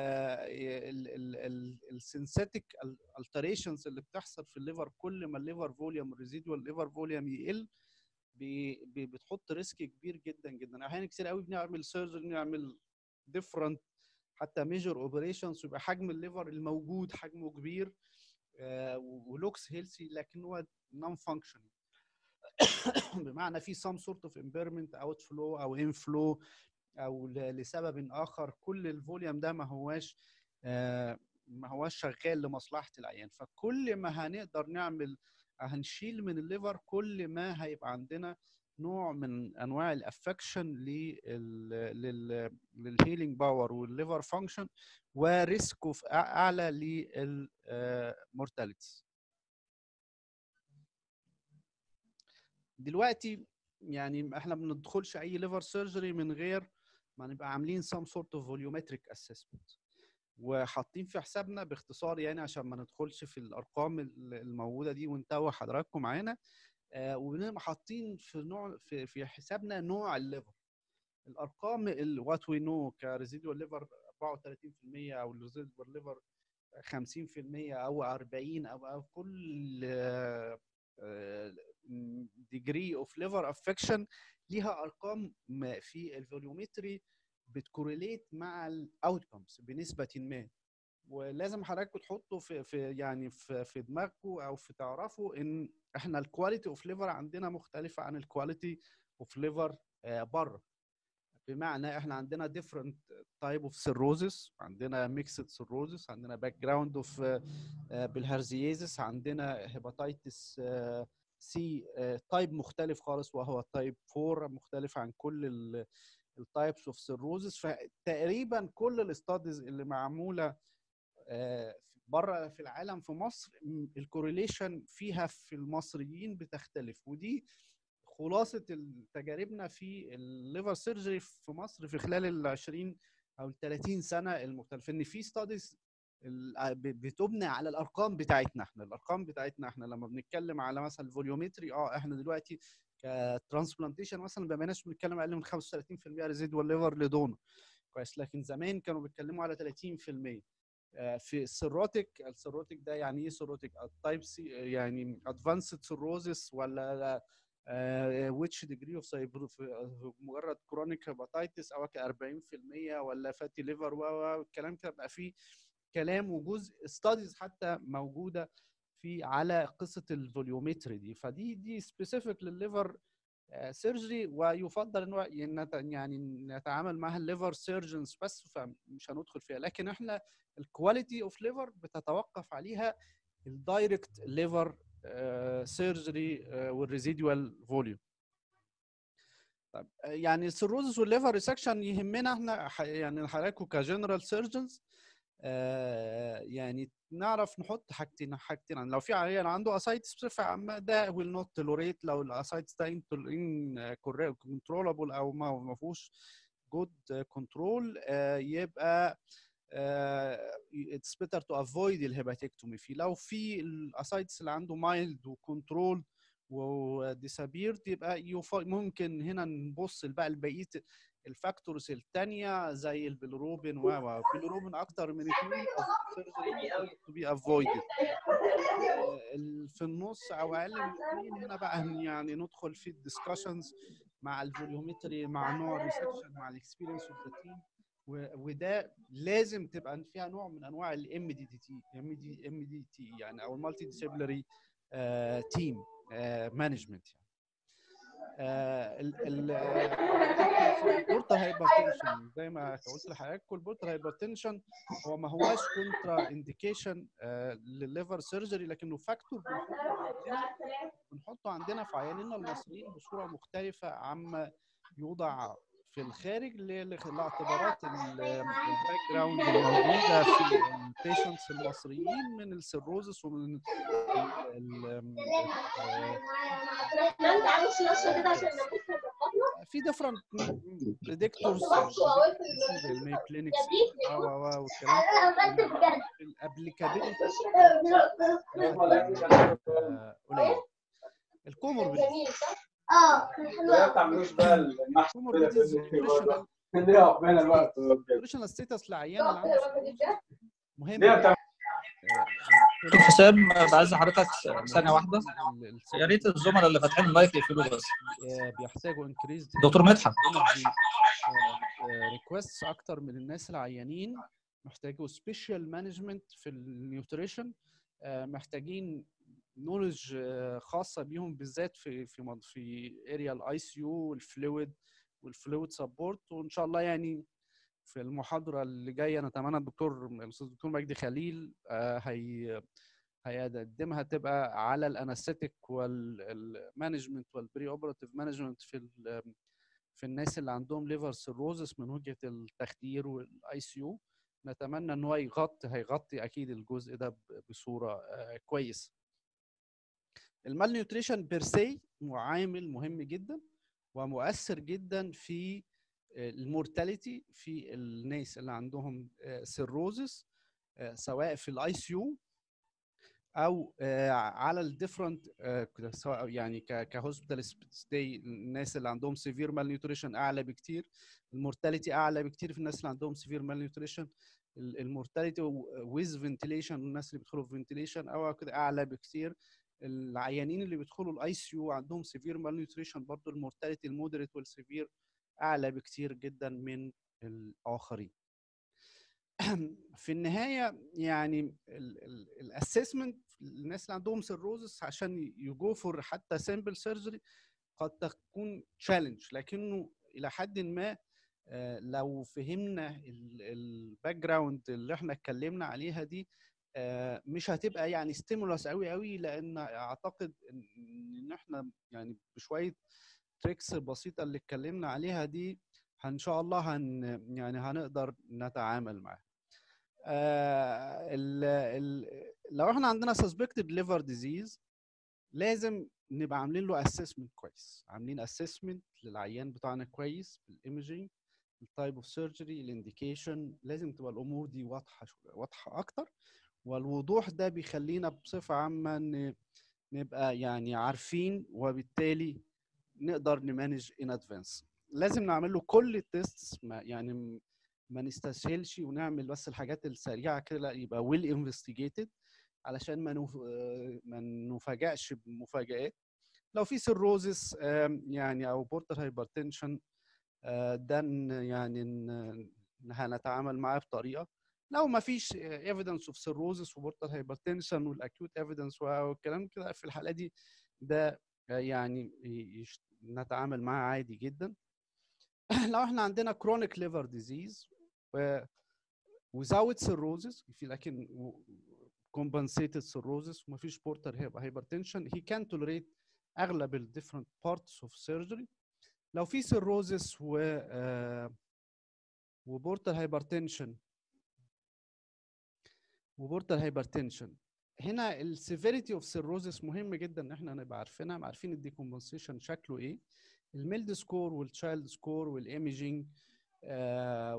Speaker 4: السينثيتك التريشنز اللي بتحصل في الليفر كل ما الليفر فوليوم الريزيدوال ليفر فوليوم يقل بتحط ريسك كبير جدا جدا احيانا كتير قوي بنعمل سيرجري بنعمل ديفرنت حتى ميجر اوبريشنز ويبقى حجم الليفر الموجود حجمه كبير ولوكس هيلثي لكن هو نون فانكشنال بمعنى في some sort of impairment outflow او inflow او لسبب اخر كل الفوليوم ده ما هواش ما هواش شغال لمصلحه العيان فكل ما هنقدر نعمل هنشيل من الليفر كل ما هيبقى عندنا نوع من انواع الافكشن للهيلينج باور والليفر فانكشن وريسكه اعلى للمورتاليتيز دلوقتي يعني احنا ما بندخلش اي ليفر سيرجري من غير ما نبقى عاملين some sort of volumetric assessment وحاطين في حسابنا باختصار يعني عشان ما ندخلش في الارقام الموجوده دي ونتوه حضراتكم معانا آه وبنبقى حاطين في نوع في, في حسابنا نوع الليفر الارقام وات وي نو كريزيدوال ليفر 34% او الريزيدوال ليفر 50% او 40 او, أو كل ديجري اوف ليفر افكشن ليها ارقام في الفوليومتري بتكوريليت مع الاوتكمز بنسبه ما ولازم حضراتكم تحطوا في, في يعني في, في دماغكم او في تعرفوا ان احنا الكواليتي اوف ليفر عندنا مختلفه عن الكواليتي اوف ليفر بره بمعنى احنا عندنا different type of cirrhosis عندنا mixed cirrhosis عندنا باك جراوند اوف بالهرزيازيس عندنا هيباتيتس سي تايب مختلف خالص وهو تايب 4 مختلف عن كل التايبس اوف سيروزس فتقريبا كل الاستاديز اللي معموله بره في العالم في مصر الكوريليشن فيها في المصريين بتختلف ودي خلاصه تجاربنا في الليفر سيرجري في مصر في خلال ال 20 او ال 30 سنه المختلفه ان في ستاديز بتبنى على الارقام بتاعتنا احنا الارقام بتاعتنا احنا لما بنتكلم على مثلا الفوليومتري اه احنا دلوقتي كترانسبلانتيشن مثلا ما بقيناش بنتكلم اقل من 35% ريزيدوال ليفر لدونر كويس لكن زمان كانوا بيتكلموا على 30% في السيروتيك السيروتيك ده يعني ايه سيروتيك التايب سي يعني ادفانسد سيروزس ولا ويتش ديجري اوف مجرد كرونيك هيباتيتس او 40% ولا فاتي ليفر والكلام كده بقى فيه كلام وجزء ستاديز حتى موجوده في على قصه الفوليومتري دي فدي دي سبيسيفيك للليفر سيرجري ويفضل انه يعني نتعامل معها الليفر سيرجنز بس فمش هندخل فيها لكن احنا الكواليتي اوف ليفر بتتوقف عليها الدايركت ليفر سيرجري والريزيدوال فوليوم طيب يعني السيروزس والليفر ريسكشن يهمنا احنا يعني حضراتكم كجنرال سيرجنز يعني نعرف نحط حاجتين حاجتين لو في عيان عنده اسايتس بصفه عامه ده ويل نوت تولوريت لو الاسايتس ده ان كنترولابل او ما فيهوش جود كنترول يبقى اتس بيتر تو افويد الهيباتكتومي في لو في الاسايتس اللي عنده مايلد وكنترول وديسابيرد يبقى يف- ممكن هنا نبص بقى لبقيه الفاكتورز الثانيه زي البيلروبين و و البيلروبين اكتر من اثنين تو بي افويدد في النص او اقل من اثنين هنا بقى هن- يعني ندخل في الدiscussions مع الفوليومتري مع نوع الريسبشن مع الاكسبيرينس اوف ذا تيم وده لازم تبقى فيها نوع من انواع الام دي دي تي ام دي ام دي تي يعني او المالتي ديسيبلري تيم مانجمنت يعني آه، ال- ال- البورتال هايبرتنشن زي ما قلت لحضراتكم البورتال هايبرتنشن هو ما هواش كونترا انديكيشن للليفر سيرجري لكنه فاكتور بنحطه عندنا في عيانينا المصريين بصوره مختلفه عما يوضع في الخارج ل- لاعتبارات الباك جراوند الموجوده في البيشنتس المصريين من السيروزس ومن ال- ال- آه، في ديفرنت بريدكتورز زي المي كلينكس و و و والكلام الابليكابيلتي قليل الكوموربيديز
Speaker 7: ما تعملوش بقى المحشي
Speaker 4: الكوموربيديز
Speaker 7: ليه عقبال الوقت
Speaker 4: النيوتريشنال ستيتس للعيان اللي عنده سيروزس مهم
Speaker 7: ليه
Speaker 4: جداً.
Speaker 7: بتعمل
Speaker 3: دكتور حسام بعز حضرتك ثانيه واحده
Speaker 4: ال- ال-
Speaker 3: يا ريت الزملاء اللي فاتحين المايك يقفلوا بس
Speaker 4: آه، بيحتاجوا انكريز
Speaker 3: دكتور مدحت
Speaker 4: ريكويست اكتر من الناس العيانين محتاجوا سبيشال مانجمنت في النيوتريشن محتاجين نولج خاصه بيهم بالذات في في مض- في اريا الاي سي يو والفلويد والفلويد سبورت وان شاء الله يعني في المحاضره اللي جايه نتمنى الدكتور الاستاذ الدكتور مجدي خليل آه، هي هيقدمها تبقى على الانستيك والمانجمنت والبري اوبراتيف مانجمنت في ال- في الناس اللي عندهم ليفر سيروزس من وجهه التخدير والاي سي يو نتمنى ان هو يغطي هيغطي اكيد الجزء ده ب- بصوره آه، كويسه المال نيوتريشن بيرسي عامل مهم جدا ومؤثر جدا في المورتاليتي في الناس اللي عندهم سيروزس سواء في الاي سي يو او آه، على الديفرنت سواء يعني كهوسبيتال ستي الناس اللي عندهم سيفير مال نيوتريشن اعلى بكتير المورتاليتي اعلى بكتير في الناس اللي عندهم سيفير مال نيوتريشن المورتاليتي ويز فنتيليشن الناس اللي بيدخلوا في فنتيليشن او كده اعلى بكتير العيانين اللي بيدخلوا الاي سي يو عندهم سيفير مال نيوتريشن برضه المورتاليتي المودريت والسيفير اعلى بكتير جدا من الاخرين في النهايه يعني الاسسمنت الناس اللي عندهم سيروزس عشان يجو فور حتى سامبل سيرجري قد تكون تشالنج لكنه الى حد ما آه، لو فهمنا الباك جراوند اللي احنا اتكلمنا عليها دي آه، مش هتبقى يعني ستيمولس قوي قوي لان اعتقد ان إن احنا يعني بشويه تريكس بسيطه اللي اتكلمنا عليها دي ان شاء الله هن يعني هنقدر نتعامل معاها آه، ال ال لو احنا عندنا suspected liver disease لازم نبقى عاملين له assessment كويس عاملين assessment للعيان بتاعنا كويس بالايمجينج التايب اوف سيرجري الانديكيشن لازم تبقى الامور دي واضحه شو- واضحه اكتر والوضوح ده بيخلينا بصفه عامه ن- نبقى يعني عارفين وبالتالي نقدر نمانج ان ادفانس لازم نعمل له كل التيست يعني م- ما نستسهلش ونعمل بس الحاجات السريعه كده لا يبقى ويل انفستيجيتد علشان ما نف... آه، ما نفاجئش بمفاجآت لو في سيروزس يعني او بورتال هايبرتنشن ده ن- يعني ن- هنتعامل معاه بطريقه لو ما فيش ايفيدنس اوف سيروزس وبورتال هايبرتنشن والاكيوت ايفيدنس والكلام كده في الحاله دي ده آه، يعني يش- نتعامل معاه عادي جدا لو احنا عندنا كرونيك ليفر ديزيز without cirrhosis في لكن و- compensated cirrhosis ومفيش portal hypertension he can tolerate اغلب ال different parts of surgery لو في cirrhosis و آه، وبورتال هايبرتنشن وبورتال هايبرتنشن هنا السيفيريتي اوف سيروزس مهم جدا ان احنا نبقى عارفينها عارفين الديكومبنسيشن شكله ايه الميلد سكور والتشايلد سكور والايميجينج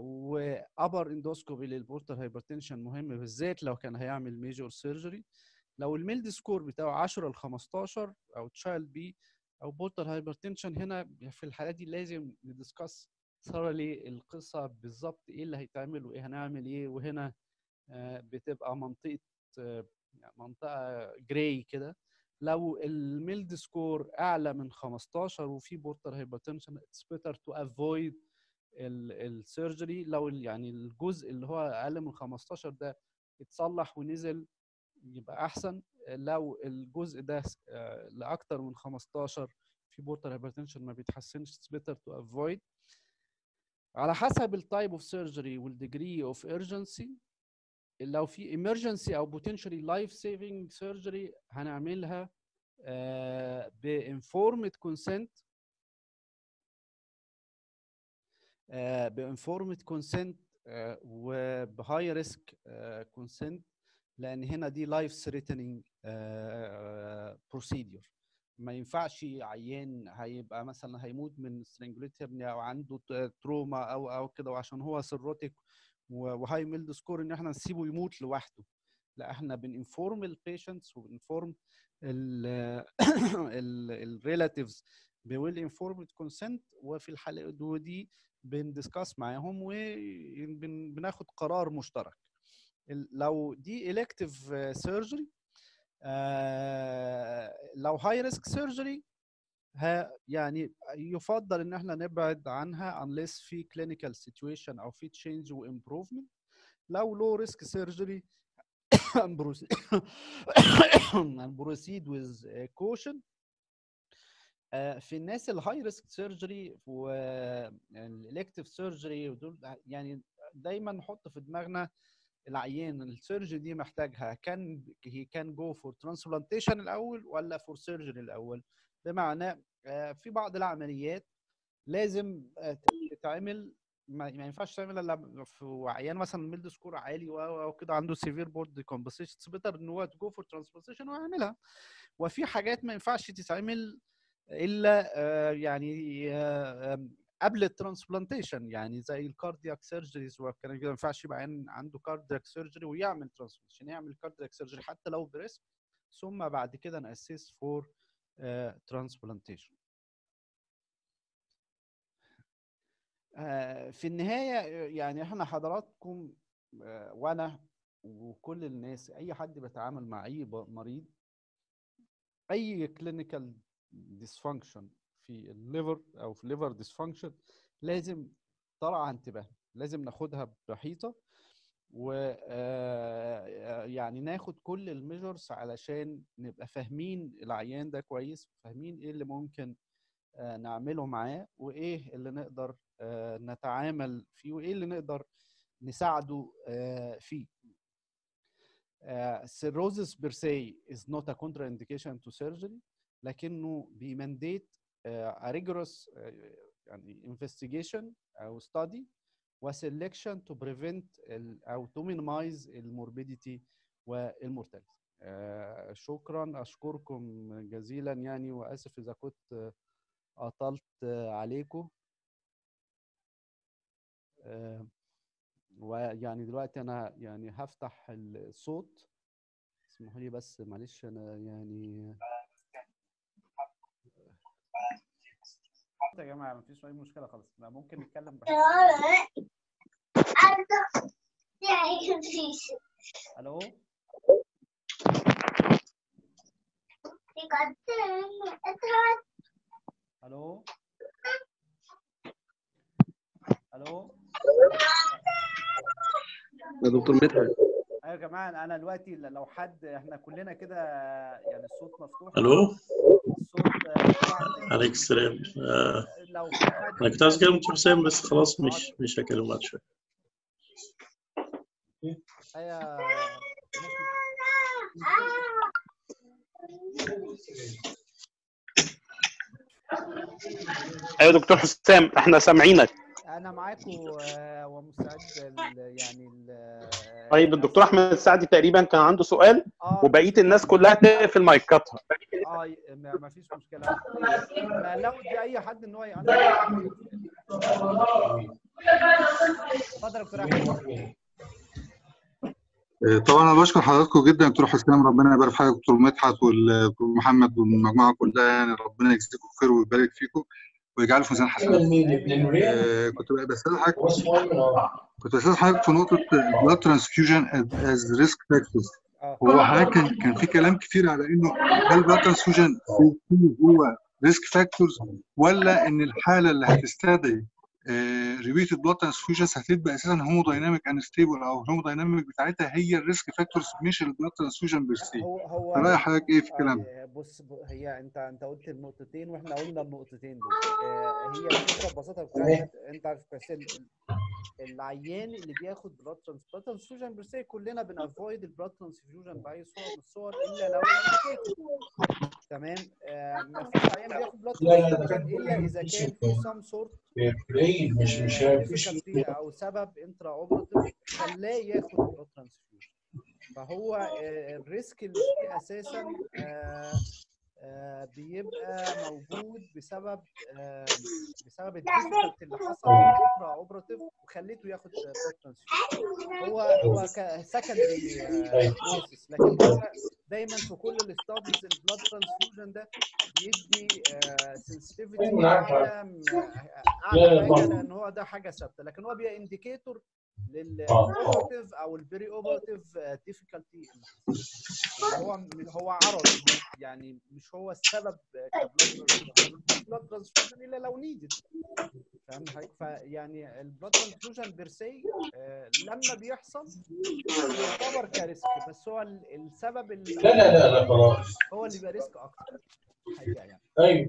Speaker 4: وابر اندوسكوبي للبورتال هايبرتنشن مهم بالذات لو كان هيعمل ميجور سيرجري لو الميلد سكور بتاعه 10 ل 15 او تشايلد بي او بورتال هايبرتنشن هنا في الحالات دي لازم ندسكس ثرلي القصه بالظبط ايه اللي هيتعمل وايه هنعمل ايه وهنا آه، بتبقى منطقه آه، منطقه جراي كده لو الميلد سكور اعلى من 15 وفي بورتال هايبرتنشن اتس بيتر تو افويد السيرجري لو ال- يعني الجزء اللي هو اقل من 15 ده اتصلح ونزل يبقى احسن لو الجزء ده آه، لاكتر من 15 في بورتال هايبرتنشن ما بيتحسنش اتس بيتر تو افويد على حسب التايب اوف سيرجري والديجري اوف urgency لو في emergency او potentially life saving surgery هنعملها آه، بinformed consent آه، بinformed consent آه، وبهاي ريسك كونسنت لان هنا دي لايف ثريتنينج بروسيدور ما ينفعش عيان هيبقى مثلا هيموت من سترينجوليت هيرنيا او عنده تروما او او كده وعشان هو سيروتيك وهاي ميلد سكور ان احنا نسيبه يموت لوحده لا احنا بننفورم البيشنتس وبنفورم الريلاتيفز بويل انفورمد كونسنت وفي الحاله دي بندسكاس معاهم وبناخد قرار مشترك ال- لو دي elective سيرجري لو هاي ريسك سيرجري يعني يفضل ان احنا نبعد عنها unless في clinical situation او في change و improvement لو low risk surgery and proceed and proceed with caution آه، في الناس الهاي ريسك سيرجري والالكتيف سيرجري ودول يعني دايما نحط في دماغنا العيان السيرجري دي محتاجها كان هي كان جو فور ترانسبلانتيشن الاول ولا فور سيرجري الاول بمعنى آه، في بعض العمليات لازم آه، تتعمل ما ما ينفعش تعمل الا في عيان مثلا ميلد سكور عالي و- او كده عنده سيفير بورد كومبنسيشن بيتر ان هو جو فور ترانسبلانتيشن ويعملها وفي حاجات ما ينفعش تتعمل الا آه، يعني آه، آم، قبل الترانسبلانتيشن يعني زي الكاردياك سيرجريز والكلام كده ما ينفعش يبقى عين عنده كاردياك سيرجري ويعمل ترانسبلانتيشن يعمل كاردياك سيرجري حتى لو بريسك ثم بعد كده ناسس فور ترانسبلانتيشن في النهايه يعني احنا حضراتكم آه، وانا وكل الناس اي حد بيتعامل مع اي ب- مريض اي كلينيكال ديسفانكشن في الليفر او في ليفر ديسفانكشن لازم طرع انتباه لازم ناخدها بحيطه و آه، يعني ناخد كل الميجرز علشان نبقى فاهمين العيان ده كويس فاهمين ايه اللي ممكن آه، نعمله معاه وايه اللي نقدر آه، نتعامل فيه وايه اللي نقدر نساعده آه، فيه cirrhosis per se is not a contraindication to surgery لكنه بيمنديت a rigorous آه، يعني investigation او study وسelection to prevent ال- او to minimize الموربيديتي والمورتاليتي شكرا اشكركم جزيلا يعني واسف اذا كنت آه، اطلت آه، عليكم آه، ويعني دلوقتي انا يعني هفتح الصوت اسمحوا لي بس معلش انا يعني يا جماعه مفيش اي مشكله خالص ما ممكن نتكلم براحتنا. الو الو الو
Speaker 8: يا دكتور مدحت
Speaker 4: ايوه يا جماعه انا دلوقتي لو حد احنا كلنا كده يعني الصوت مفتوح
Speaker 9: الو
Speaker 4: الصوت آه، طبعاً
Speaker 9: عليك السلام آه
Speaker 4: لو في حد
Speaker 9: انا كنت عايز اكلم دكتور حسام بس خلاص مش مش هكلمه بعد شويه
Speaker 4: ايوه
Speaker 2: ايوه دكتور حسام احنا سامعينك
Speaker 4: انا معاكم آه، ومستعد ال- يعني ال-
Speaker 2: طيب الدكتور احمد سعدي تقريبا كان عنده سؤال
Speaker 4: اه
Speaker 2: وبقيه الناس كلها تقفل مايكاتها
Speaker 4: اه ي- ما ما فيش مشكله انا لو دي اي حد ان هو يقدر اتفضل يا دكتور احمد
Speaker 8: آه، طبعا انا بشكر حضراتكم جدا دكتور حسام ربنا يبارك في حضرتك دكتور مدحت والدكتور محمد والمجموعه كلها يعني ربنا يجزيكم خير ويبارك فيكم ويجعله في ميزان حسنات آه، كنت بقى بسال حضرتك كنت بسال حضرتك في نقطه blood transfusion as risk factors هو حضرتك كان كان في كلام كتير على انه هل blood transfusion هو ريسك فاكتورز ولا ان الحاله اللي هتستدعي ريبيتد بلاد ترانسفيوجنز هتبقى اساسا هومودايناميك انستيبل او الهومودايناميك بتاعتها هي الريسك فاكتورز مش البلاد ترانسفيوجن بيرسي
Speaker 10: هو هو
Speaker 8: راي حضرتك ايه في الكلام ده؟
Speaker 10: آه، بص ب- هي انت انت قلت النقطتين واحنا قلنا النقطتين دول آه، هي الفكره ببساطه بتاعت انت عارف كويس ال- ال- العيان اللي بياخد بلاد ترانسفيوجن بيرسي كلنا بنافويد البلاد ترانسفيوجن باي صوره من الصور الا لو indicated. تمام آه، ما فيش عيان بياخد بلاد
Speaker 11: لا، لا، ده
Speaker 10: ترانسفيوجن الا اذا كان في سام سورت
Speaker 11: بلاي مش مش مفيش
Speaker 10: difficulty او سبب انترا اوبراتيف خلاه ياخد بلاد ترانسفيوجن فهو آه، الريسك اللي فيه اساسا آه، آه، بيبقى موجود بسبب آه، بسبب الديفيكالت اللي حصل انترا اوبراتيف وخليته ياخد بلاد ترانسفيوجن هو هو كسكندري كيسز لكن هو دايما في كل الاستاديز البلاد ترانسفيوجن ده بيدي سنسيتيفيتي
Speaker 11: أيوة، أنا عارف، عارف.
Speaker 10: اعلى
Speaker 11: لا، لا،
Speaker 10: اعلى حاجه
Speaker 11: طبعا.
Speaker 10: لان هو ده حاجه ثابته لكن هو بيبقى انديكيتور
Speaker 11: آه.
Speaker 10: للاوبراتيف او البري اوبراتيف ديفيكالتي هو هو عرض يعني مش هو السبب كبلاد ترانسفيوجن الا لو نيدد فاهم حضرتك فيعني البلاد ترانسفيوجن بيرسي لما بيحصل يعتبر كريسك بس هو ال- السبب اللي
Speaker 11: لا لا لا لا خلاص
Speaker 10: هو اللي بيبقى ريسك اكتر حقيقه يعني
Speaker 11: ايوه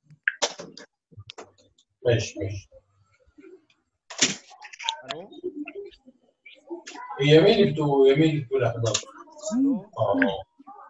Speaker 11: ماشي ماشي
Speaker 10: الو
Speaker 11: هي مين اللي بتقول هي مين اللي بتقول يا حضرتك؟
Speaker 10: الو
Speaker 11: اه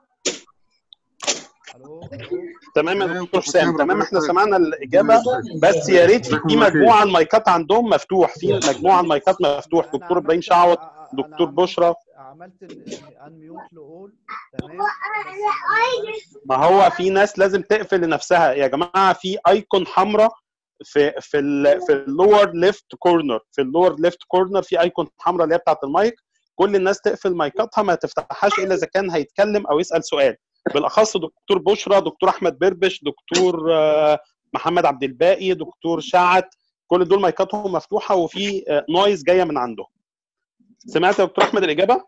Speaker 10: الو
Speaker 2: تمام يا دكتور حسام تمام احنا سمعنا الاجابه بس يا ريت في مجموعه المايكات عندهم مفتوح في مجموعه المايكات مفتوح دكتور ابراهيم شعوط دكتور بشرى
Speaker 10: عملت انميوت لاول تمام
Speaker 2: ما هو في ناس لازم تقفل لنفسها يا جماعه في ايكون حمراء في في ال في اللور ليفت كورنر في اللور ليفت كورنر في ايكون حمراء اللي هي بتاعت المايك كل الناس تقفل مايكاتها ما تفتحهاش الا اذا كان هيتكلم او يسال سؤال بالاخص دكتور بشرى دكتور احمد بربش دكتور آه، محمد عبد الباقي دكتور شعت كل دول مايكاتهم مفتوحه وفي نويز جايه من عندهم سمعت يا دكتور احمد الاجابه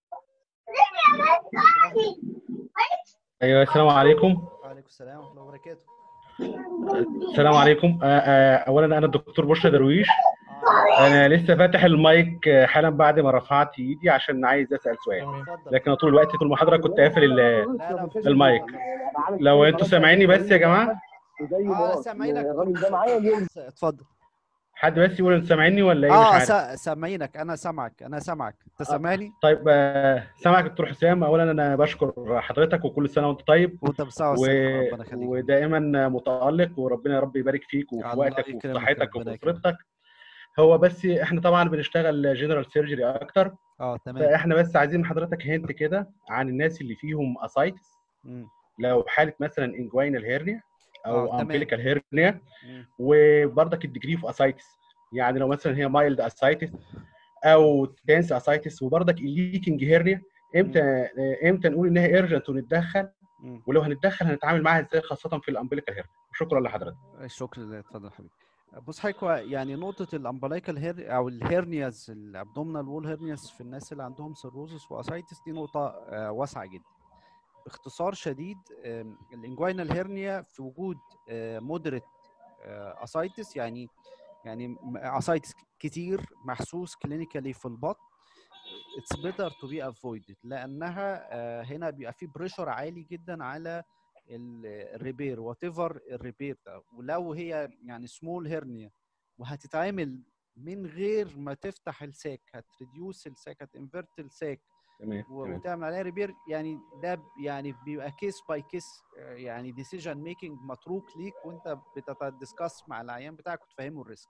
Speaker 12: ايوه السلام عليكم
Speaker 10: وعليكم السلام ورحمه الله وبركاته
Speaker 12: السلام عليكم آه، آه، اولا انا الدكتور بشرى درويش انا لسه فاتح المايك آه، حالا بعد ما رفعت ايدي عشان عايز اسال سؤال لكن طول الوقت طول المحاضره كنت قافل ال- المايك لو انتوا سامعيني بس يا جماعه
Speaker 10: اه سامعينك الراجل ده معايا اليوم اتفضل
Speaker 12: حد بس يقول انتوا سامعيني ولا ايه مش
Speaker 10: اه
Speaker 12: عارف
Speaker 10: سا- سامعينك انا سامعك انا سامعك انت سامعني
Speaker 12: طيب آه، سامعك دكتور حسام اولا انا بشكر حضرتك وكل سنه وانت طيب
Speaker 10: وانت بصحه
Speaker 12: و...
Speaker 10: والسلامه ربنا يخليك
Speaker 12: ودائما متالق وربنا يا رب يبارك فيك وفي
Speaker 10: الله
Speaker 12: وقتك
Speaker 10: يكرمك،
Speaker 12: وفي صحتك
Speaker 10: ربنا
Speaker 12: وفي اسرتك هو بس احنا طبعا بنشتغل جنرال سيرجري اكتر
Speaker 10: اه تمام
Speaker 12: فاحنا بس عايزين من حضرتك هنت كده عن الناس اللي فيهم اسايتس
Speaker 10: مم.
Speaker 12: لو حاله مثلا انجوينال هيرنيا
Speaker 10: آه،
Speaker 12: او
Speaker 10: تمام.
Speaker 12: امبليكال هيرنيا
Speaker 10: مم.
Speaker 12: وبرضك الديجري اوف اسايتس يعني لو مثلا هي مايلد اسايتس او تنس اسايتس وبرضك الليكنج هيرنيا امتى امتى نقول انها ايرجنت ونتدخل
Speaker 10: مم.
Speaker 12: ولو هنتدخل هنتعامل معاها ازاي خاصه في الامبليكال هيرنيا شكرا لحضرتك
Speaker 10: شكرا لله اتفضل يا حبيبي بص حضرتك هو يعني نقطة الامبلايكال هير او الهيرنياز الابدومينال وول هيرنياز في الناس اللي عندهم سيروزس واسايتس دي نقطة آه، واسعة جدا. باختصار شديد آم، الانجوينال هيرنيا في وجود مودريت اسايتس يعني يعني اسايتس كتير محسوس كلينيكالي في البطن اتس بيتر تو بي افويدد لانها آه، هنا بيبقى في بريشر عالي جدا على ال- الريبير وات ايفر الريبير ده ولو هي يعني سمول هيرنيا وهتتعمل من غير ما تفتح الساك هتريديوس الساك هتنفرت الساك
Speaker 12: تمام
Speaker 10: و-
Speaker 12: تمام
Speaker 10: وتعمل عليها ريبير يعني ده ب- يعني بيبقى كيس باي كيس يعني ديسيجن ميكنج متروك ليك وانت بتدسكاس مع العيان بتاعك وتفهمه الريسك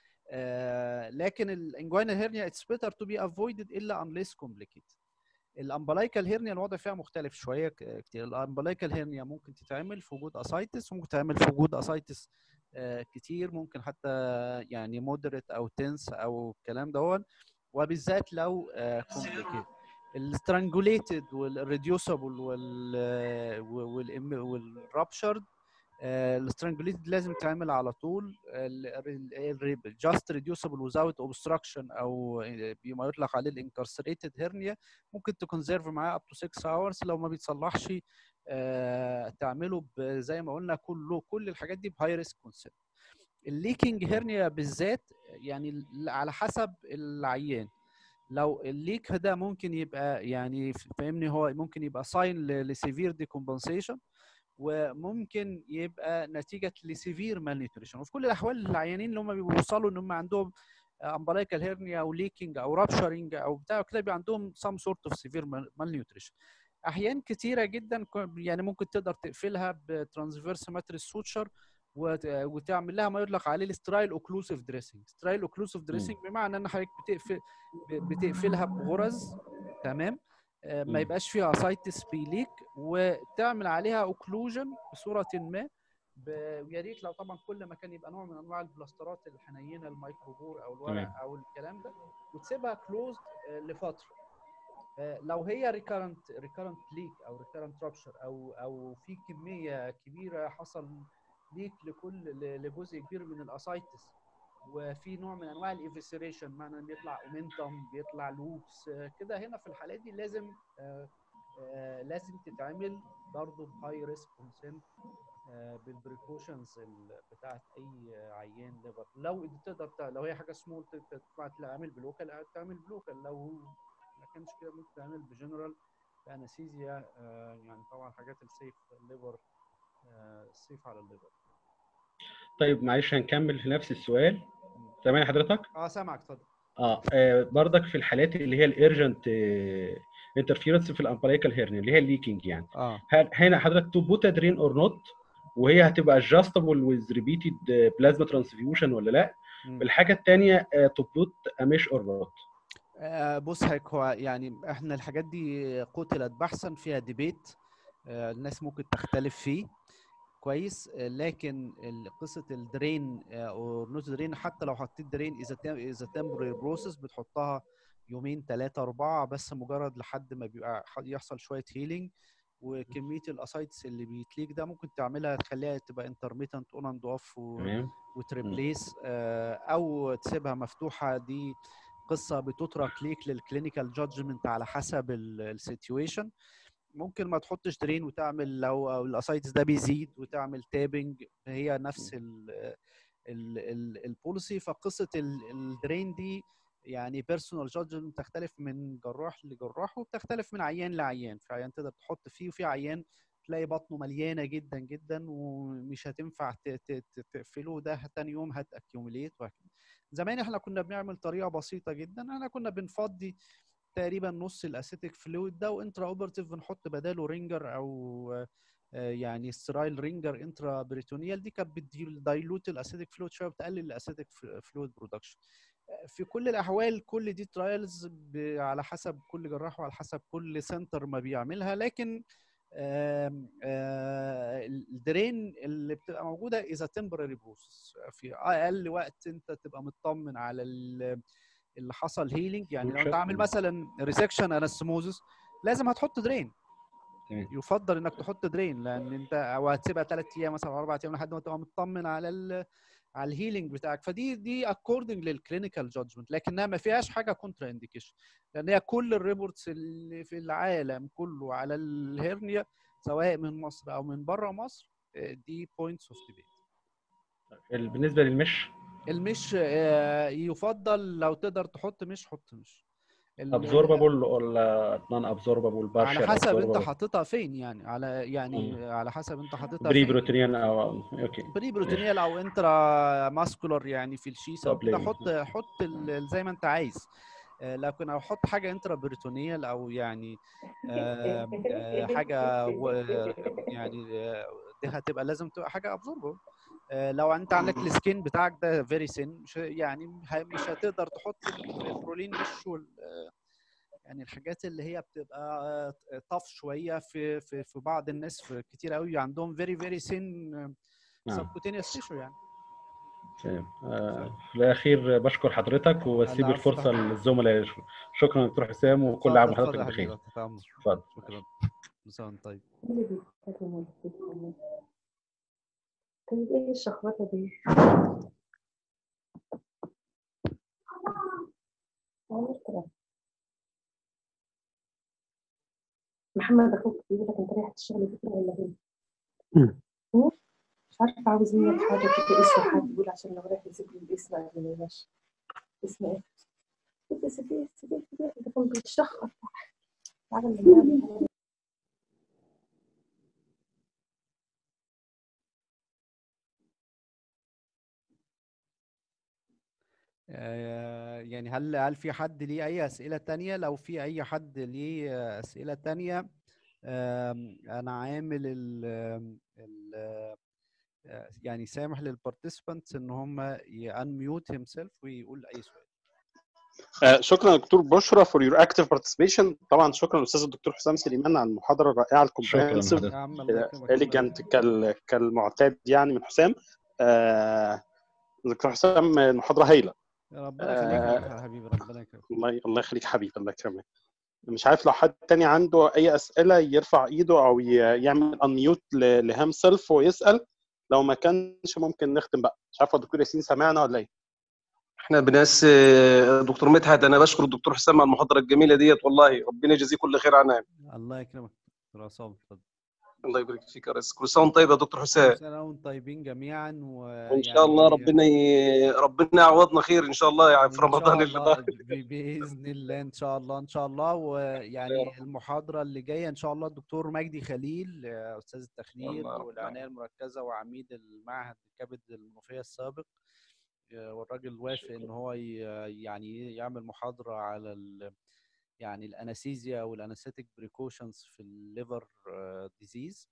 Speaker 10: آه لكن الانجوينال هيرنيا اتس بيتر تو بي افويدد الا انليس كومبليكيتد الامبلايكال هيرنيا الوضع فيها مختلف شويه ك- كتير الامبلايكال هيرنيا ممكن تتعمل في وجود اسايتس وممكن تتعمل في وجود اسايتس آه، كتير ممكن حتى يعني مودريت او تنس او الكلام دون وبالذات لو كومبليكيت السترانجوليتد والريديوسبل والرابشرد السترانجوليتد لازم يتعمل على طول جاست ريديوسبل وزاوت اوبستراكشن او بما يطلق عليه الانكارسريتد هيرنيا ممكن تكونزيرف معاه اب تو 6 اورز لو ما بيتصلحش آه، تعمله ب- زي ما قلنا كله كل الحاجات دي بهاي ريسك كونسيبت الليكينج هيرنيا بالذات يعني ل- على حسب العيان لو الليك ده ممكن يبقى يعني فاهمني هو ممكن يبقى ساين لسيفير ديكومبنسيشن وممكن يبقى نتيجه لسيفير مالنيوتريشن وفي كل الاحوال العيانين اللي هم بيوصلوا ان هم عندهم امبلايكال هيرنيا او ليكينج او رابشرنج او بتاع كده بيبقى عندهم سام سورت اوف سيفير مالنيوتريشن احيان كتيره جدا ك- يعني ممكن تقدر تقفلها بترانسفيرس ماتريس سوتشر وتعمل لها ما يطلق عليه السترايل اوكلوسيف دريسنج سترايل اوكلوسيف دريسنج بمعنى ان حضرتك بتقفل ب- بتقفلها بغرز تمام آه، ما
Speaker 2: مم.
Speaker 10: يبقاش فيها اسايتس بيليك وتعمل عليها اوكلوجن بصوره ما ب- ويا ريت لو طبعا كل ما كان يبقى نوع من انواع البلاسترات الحنينه الميكروبور او الورق
Speaker 2: تمام.
Speaker 10: او الكلام ده وتسيبها كلوزد لفتره آه، لو هي ريكارنت ريكارنت ليك او ريكارنت رابشر او او في كميه كبيره حصل ليك لكل ل- لجزء كبير من الاسايتس وفي نوع من انواع الايفيسيريشن معنى ان بيطلع اومنتم بيطلع لوبس كده هنا في الحالات دي لازم آه، آه، لازم تتعمل برضه بهاي ريسك كونسنت بالبريكوشنز بتاعت اي عيان ليفر لو تقدر تع- لو هي حاجه سمول تعمل بلوكال تعمل بلوكال لو ما كانش كده ممكن تعمل بجنرال بانستيزيا يعني طبعا حاجات السيف الليفر السيف على الليفر
Speaker 12: طيب معلش هنكمل في نفس السؤال سامعني حضرتك؟
Speaker 10: اه سامعك اتفضل
Speaker 12: اه آه، برضك في الحالات اللي هي الارجنت انترفيرنس في الامبريكال هيرنيا اللي هي الليكينج يعني
Speaker 10: اه
Speaker 12: هل هنا حضرتك تو بوت درين اور نوت وهي هتبقى adjustable with repeated plasma transfusion ولا لا
Speaker 10: مم.
Speaker 12: الحاجه الثانيه تو بوت اميش اور نوت
Speaker 10: آه، بص هيك هو يعني احنا الحاجات دي قتلت بحثا فيها ديبيت الناس ممكن تختلف فيه كويس آه، لكن ال- قصه الدرين او نوت درين حتى لو حطيت درين اذا تم- اذا تمبرري بروسس بتحطها يومين ثلاثه اربعه بس مجرد لحد ما بيبقى ح- يحصل شويه هيلينج وكميه الاسايتس اللي بيتليك ده ممكن تعملها تخليها تبقى انترميتنت اون اند اوف
Speaker 12: تمام
Speaker 10: وتريبليس آه، او تسيبها مفتوحه دي قصه بتترك ليك للكلينيكال جادجمنت على حسب السيتويشن ممكن ما تحطش درين وتعمل لو أو الاسايتس ده بيزيد وتعمل تابنج هي نفس البوليسي فقصه ال- الدرين دي يعني بيرسونال جادجمنت تختلف من جراح لجراح وبتختلف من عيان لعيان في عيان تقدر تحط فيه وفي عيان تلاقي بطنه مليانه جدا جدا ومش هتنفع ت- ت- ت- تقفله ده تاني يوم هتاكيوميليت وهكذا زمان احنا كنا بنعمل طريقه بسيطه جدا احنا كنا بنفضي تقريبا نص الاسيتيك فلويد ده وانترا اوبرتيف بنحط بداله رينجر او آه، يعني سترايل رينجر انترا بريتونيال دي كانت بتدايلوت الاسيتيك فلويد شويه بتقلل الاسيتيك فلويد برودكشن في كل الاحوال كل دي ترايلز على حسب كل جراح وعلى حسب كل سنتر ما بيعملها لكن آم، آه، الدرين اللي بتبقى موجوده اذا تمبرري بروسس في اقل وقت انت تبقى مطمن على ال- اللي حصل هيلينج يعني لو انت عامل مثلا ريسكشن انستموزس لازم هتحط درين
Speaker 12: تمام.
Speaker 10: يفضل انك تحط درين لان انت او هتسيبها ثلاث ايام مثلا او اربع ايام لحد ما تبقى مطمن على ال على الهيلينج بتاعك فدي دي اكوردنج للكلينيكال جادجمنت لكنها ما فيهاش حاجه كونترا انديكيشن لان هي كل الريبورتس اللي في العالم كله على الهرنيا سواء من مصر او من بره مصر آه، دي بوينتس اوف ديبيت
Speaker 12: بالنسبه للمش
Speaker 10: المش آه، يفضل لو تقدر تحط مش حط مش ال-
Speaker 12: ابزوربابل ولا نون ابزوربابل بارشل
Speaker 10: على حسب انت حاططها فين يعني على يعني
Speaker 12: مم.
Speaker 10: على حسب انت حاططها
Speaker 12: بري
Speaker 10: فين
Speaker 12: بروتينيان او اوكي
Speaker 10: بري بروتينيال او انترا ماسكولار يعني في الشيسه
Speaker 12: طب
Speaker 10: وكده
Speaker 12: ليه؟
Speaker 10: حط حط ال- زي ما انت عايز آه، لكن لو حط حاجه انترا بريتونيال او يعني آه، آه، حاجه و- يعني آه، دي هتبقى لازم تبقى حاجه ابزوربل لو انت عندك السكين بتاعك ده فيري سن مش يعني ه- مش هتقدر تحط البرولين مش وال آه، يعني الحاجات اللي هي بتبقى طف شويه في في في بعض الناس في كتير قوي عندهم فيري فيري سن
Speaker 12: نعم.
Speaker 10: سبكوتينيوس تيشو يعني
Speaker 12: تمام آه، في الاخير بشكر حضرتك واسيب
Speaker 10: العفو
Speaker 12: الفرصه
Speaker 10: تحت
Speaker 12: للزملاء شكرا دكتور حسام وكل عام
Speaker 10: اتفضل
Speaker 12: وحضرتك
Speaker 10: اتفضل يا
Speaker 12: بخير
Speaker 10: حبيبي تحت امرك
Speaker 12: اتفضل
Speaker 10: شكرا مساء طيب
Speaker 13: طيب ايه الشخبطة دي؟ عملت كده. محمد اخوك بيقول لك انت رايح تشتغل بكره ولا ايه؟ هم؟ مش عارفة عاوز منك حاجة كده اسم حد يقول عشان لو رايح يسيب لي الاسم قبل ما يمشي اسم ايه؟ سيبي سيبي سيبي سيبي انت كنت بتشخر تعالى نعمل
Speaker 10: آه، يعني هل هل في حد ليه أي أسئلة تانية؟ لو في أي حد ليه آه، أسئلة تانية آم، أنا عامل ال ال آه، يعني سامح للبارتيسيبانتس إن هم يانميوت هيم سيلف ويقول أي سؤال.
Speaker 2: آه، شكرا دكتور بشرى فور يور اكتيف بارتيسيبيشن طبعا شكرا للاستاذ الدكتور حسام سليمان على المحاضره الرائعه الكومبريهنسيف
Speaker 10: يا عم الله يكرمك
Speaker 2: اليجنت كالمعتاد يعني من حسام آه، دكتور حسام المحاضره هايله
Speaker 10: ربنا يخليك يا حبيبي ربنا يكرمك.
Speaker 2: الله الله يخليك حبيبي الله يكرمك مش عارف لو حد تاني عنده اي اسئله يرفع ايده او ي- يعمل انميوت لهام سيلف ويسال لو ما كانش ممكن نختم بقى مش عارف الدكتور ياسين سمعنا ولا ايه
Speaker 14: احنا بناس دكتور مدحت انا بشكر الدكتور حسام على المحاضره الجميله ديت والله ربنا يجزيه كل خير عنها
Speaker 10: الله يكرمك دكتور عصام اتفضل.
Speaker 14: الله يبارك فيك يا ريس كل سنه وانت طيب يا دكتور حسام
Speaker 10: كل سنة وانتم طيبين جميعا
Speaker 14: وان شاء الله ربنا ي... ربنا يعوضنا خير ان شاء الله يعني في
Speaker 10: إن شاء
Speaker 14: رمضان اللي
Speaker 10: الله
Speaker 14: ده
Speaker 10: ب- بإذن الله إن شاء الله إن شاء الله ويعني المحاضرة اللي جاية إن شاء الله الدكتور مجدي خليل آه، أستاذ التخدير
Speaker 14: الله رب
Speaker 10: والعناية المركزة وعميد المعهد الكبد المنوفية السابق آه، والراجل وافق إن هو ي- يعني يعمل محاضرة على ال يعني الأنستيزيا والأنستيك بريكوشنز في الليفر ديزيز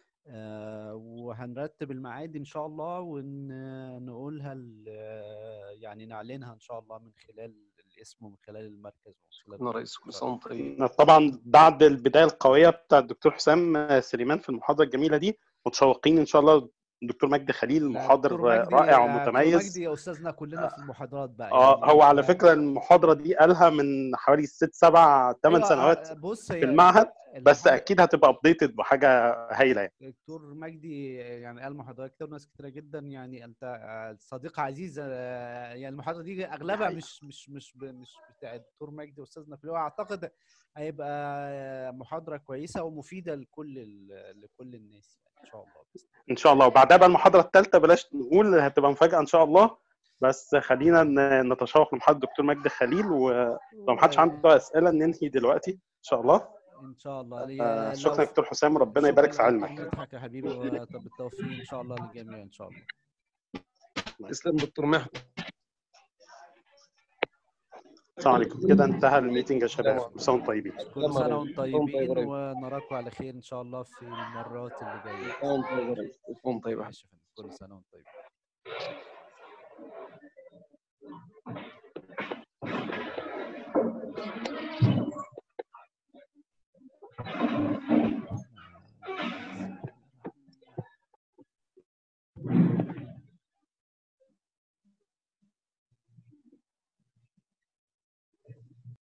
Speaker 10: وهنرتب الميعاد ان شاء الله ونقولها ل- آه، يعني نعلنها ان شاء الله من خلال الاسم ومن خلال المركز ومن خلال
Speaker 14: يا ريس كل سنه وانت طيب
Speaker 2: طبعا بعد البدايه القويه بتاع الدكتور حسام سليمان في المحاضره الجميله دي متشوقين ان شاء الله الدكتور مجدي خليل محاضر
Speaker 10: دكتور مجدي
Speaker 2: رائع
Speaker 10: آه،
Speaker 2: ومتميز
Speaker 10: دكتور مجدي يا استاذنا كلنا في المحاضرات بقى
Speaker 2: اه
Speaker 10: يعني
Speaker 2: هو على فكره المحاضره دي قالها من حوالي ست سبع ثمان
Speaker 10: أيوة،
Speaker 2: سنوات
Speaker 10: آه، بص
Speaker 2: في
Speaker 10: هي
Speaker 2: المعهد بس
Speaker 10: المحاضرة-
Speaker 2: اكيد هتبقى ابديتد بحاجه هايله يعني
Speaker 10: دكتور مجدي يعني قال محاضرات كتير وناس كتيره جدا يعني انت آه، صديق عزيز آه، يعني المحاضره دي اغلبها مش مش مش ب- مش بتاع الدكتور مجدي استاذنا في اعتقد هيبقى محاضره كويسه ومفيده لكل ال- لكل الناس يعني ان شاء الله بإذن
Speaker 2: ان شاء الله وبعدها بقى المحاضره الثالثه بلاش نقول هتبقى مفاجاه ان شاء الله بس خلينا ن- نتشوق لمحاضره الدكتور مجدي خليل ولو محدش عنده اسئله ننهي دلوقتي ان شاء الله
Speaker 10: ان شاء الله
Speaker 2: آه،
Speaker 10: يا-
Speaker 2: شكرا
Speaker 10: لو-
Speaker 2: يا دكتور حسام ربنا يبارك في
Speaker 10: شكراً
Speaker 2: علمك
Speaker 10: لحضرتك يا حبيبي وبالتوفيق ان شاء الله للجميع ان شاء الله
Speaker 14: تسلم دكتور محمد
Speaker 2: السلام عليكم كده انتهى الميتنج يا شباب كل سنه وانتم طيبين
Speaker 10: كل سنه وانتم طيبين ونراكم على خير ان شاء الله في المرات اللي جايه
Speaker 14: كل سنه وانت طيب يا ريس. كل سنه وانت طيب
Speaker 10: ماشي يا فندم. كل سنه وانتم طيبين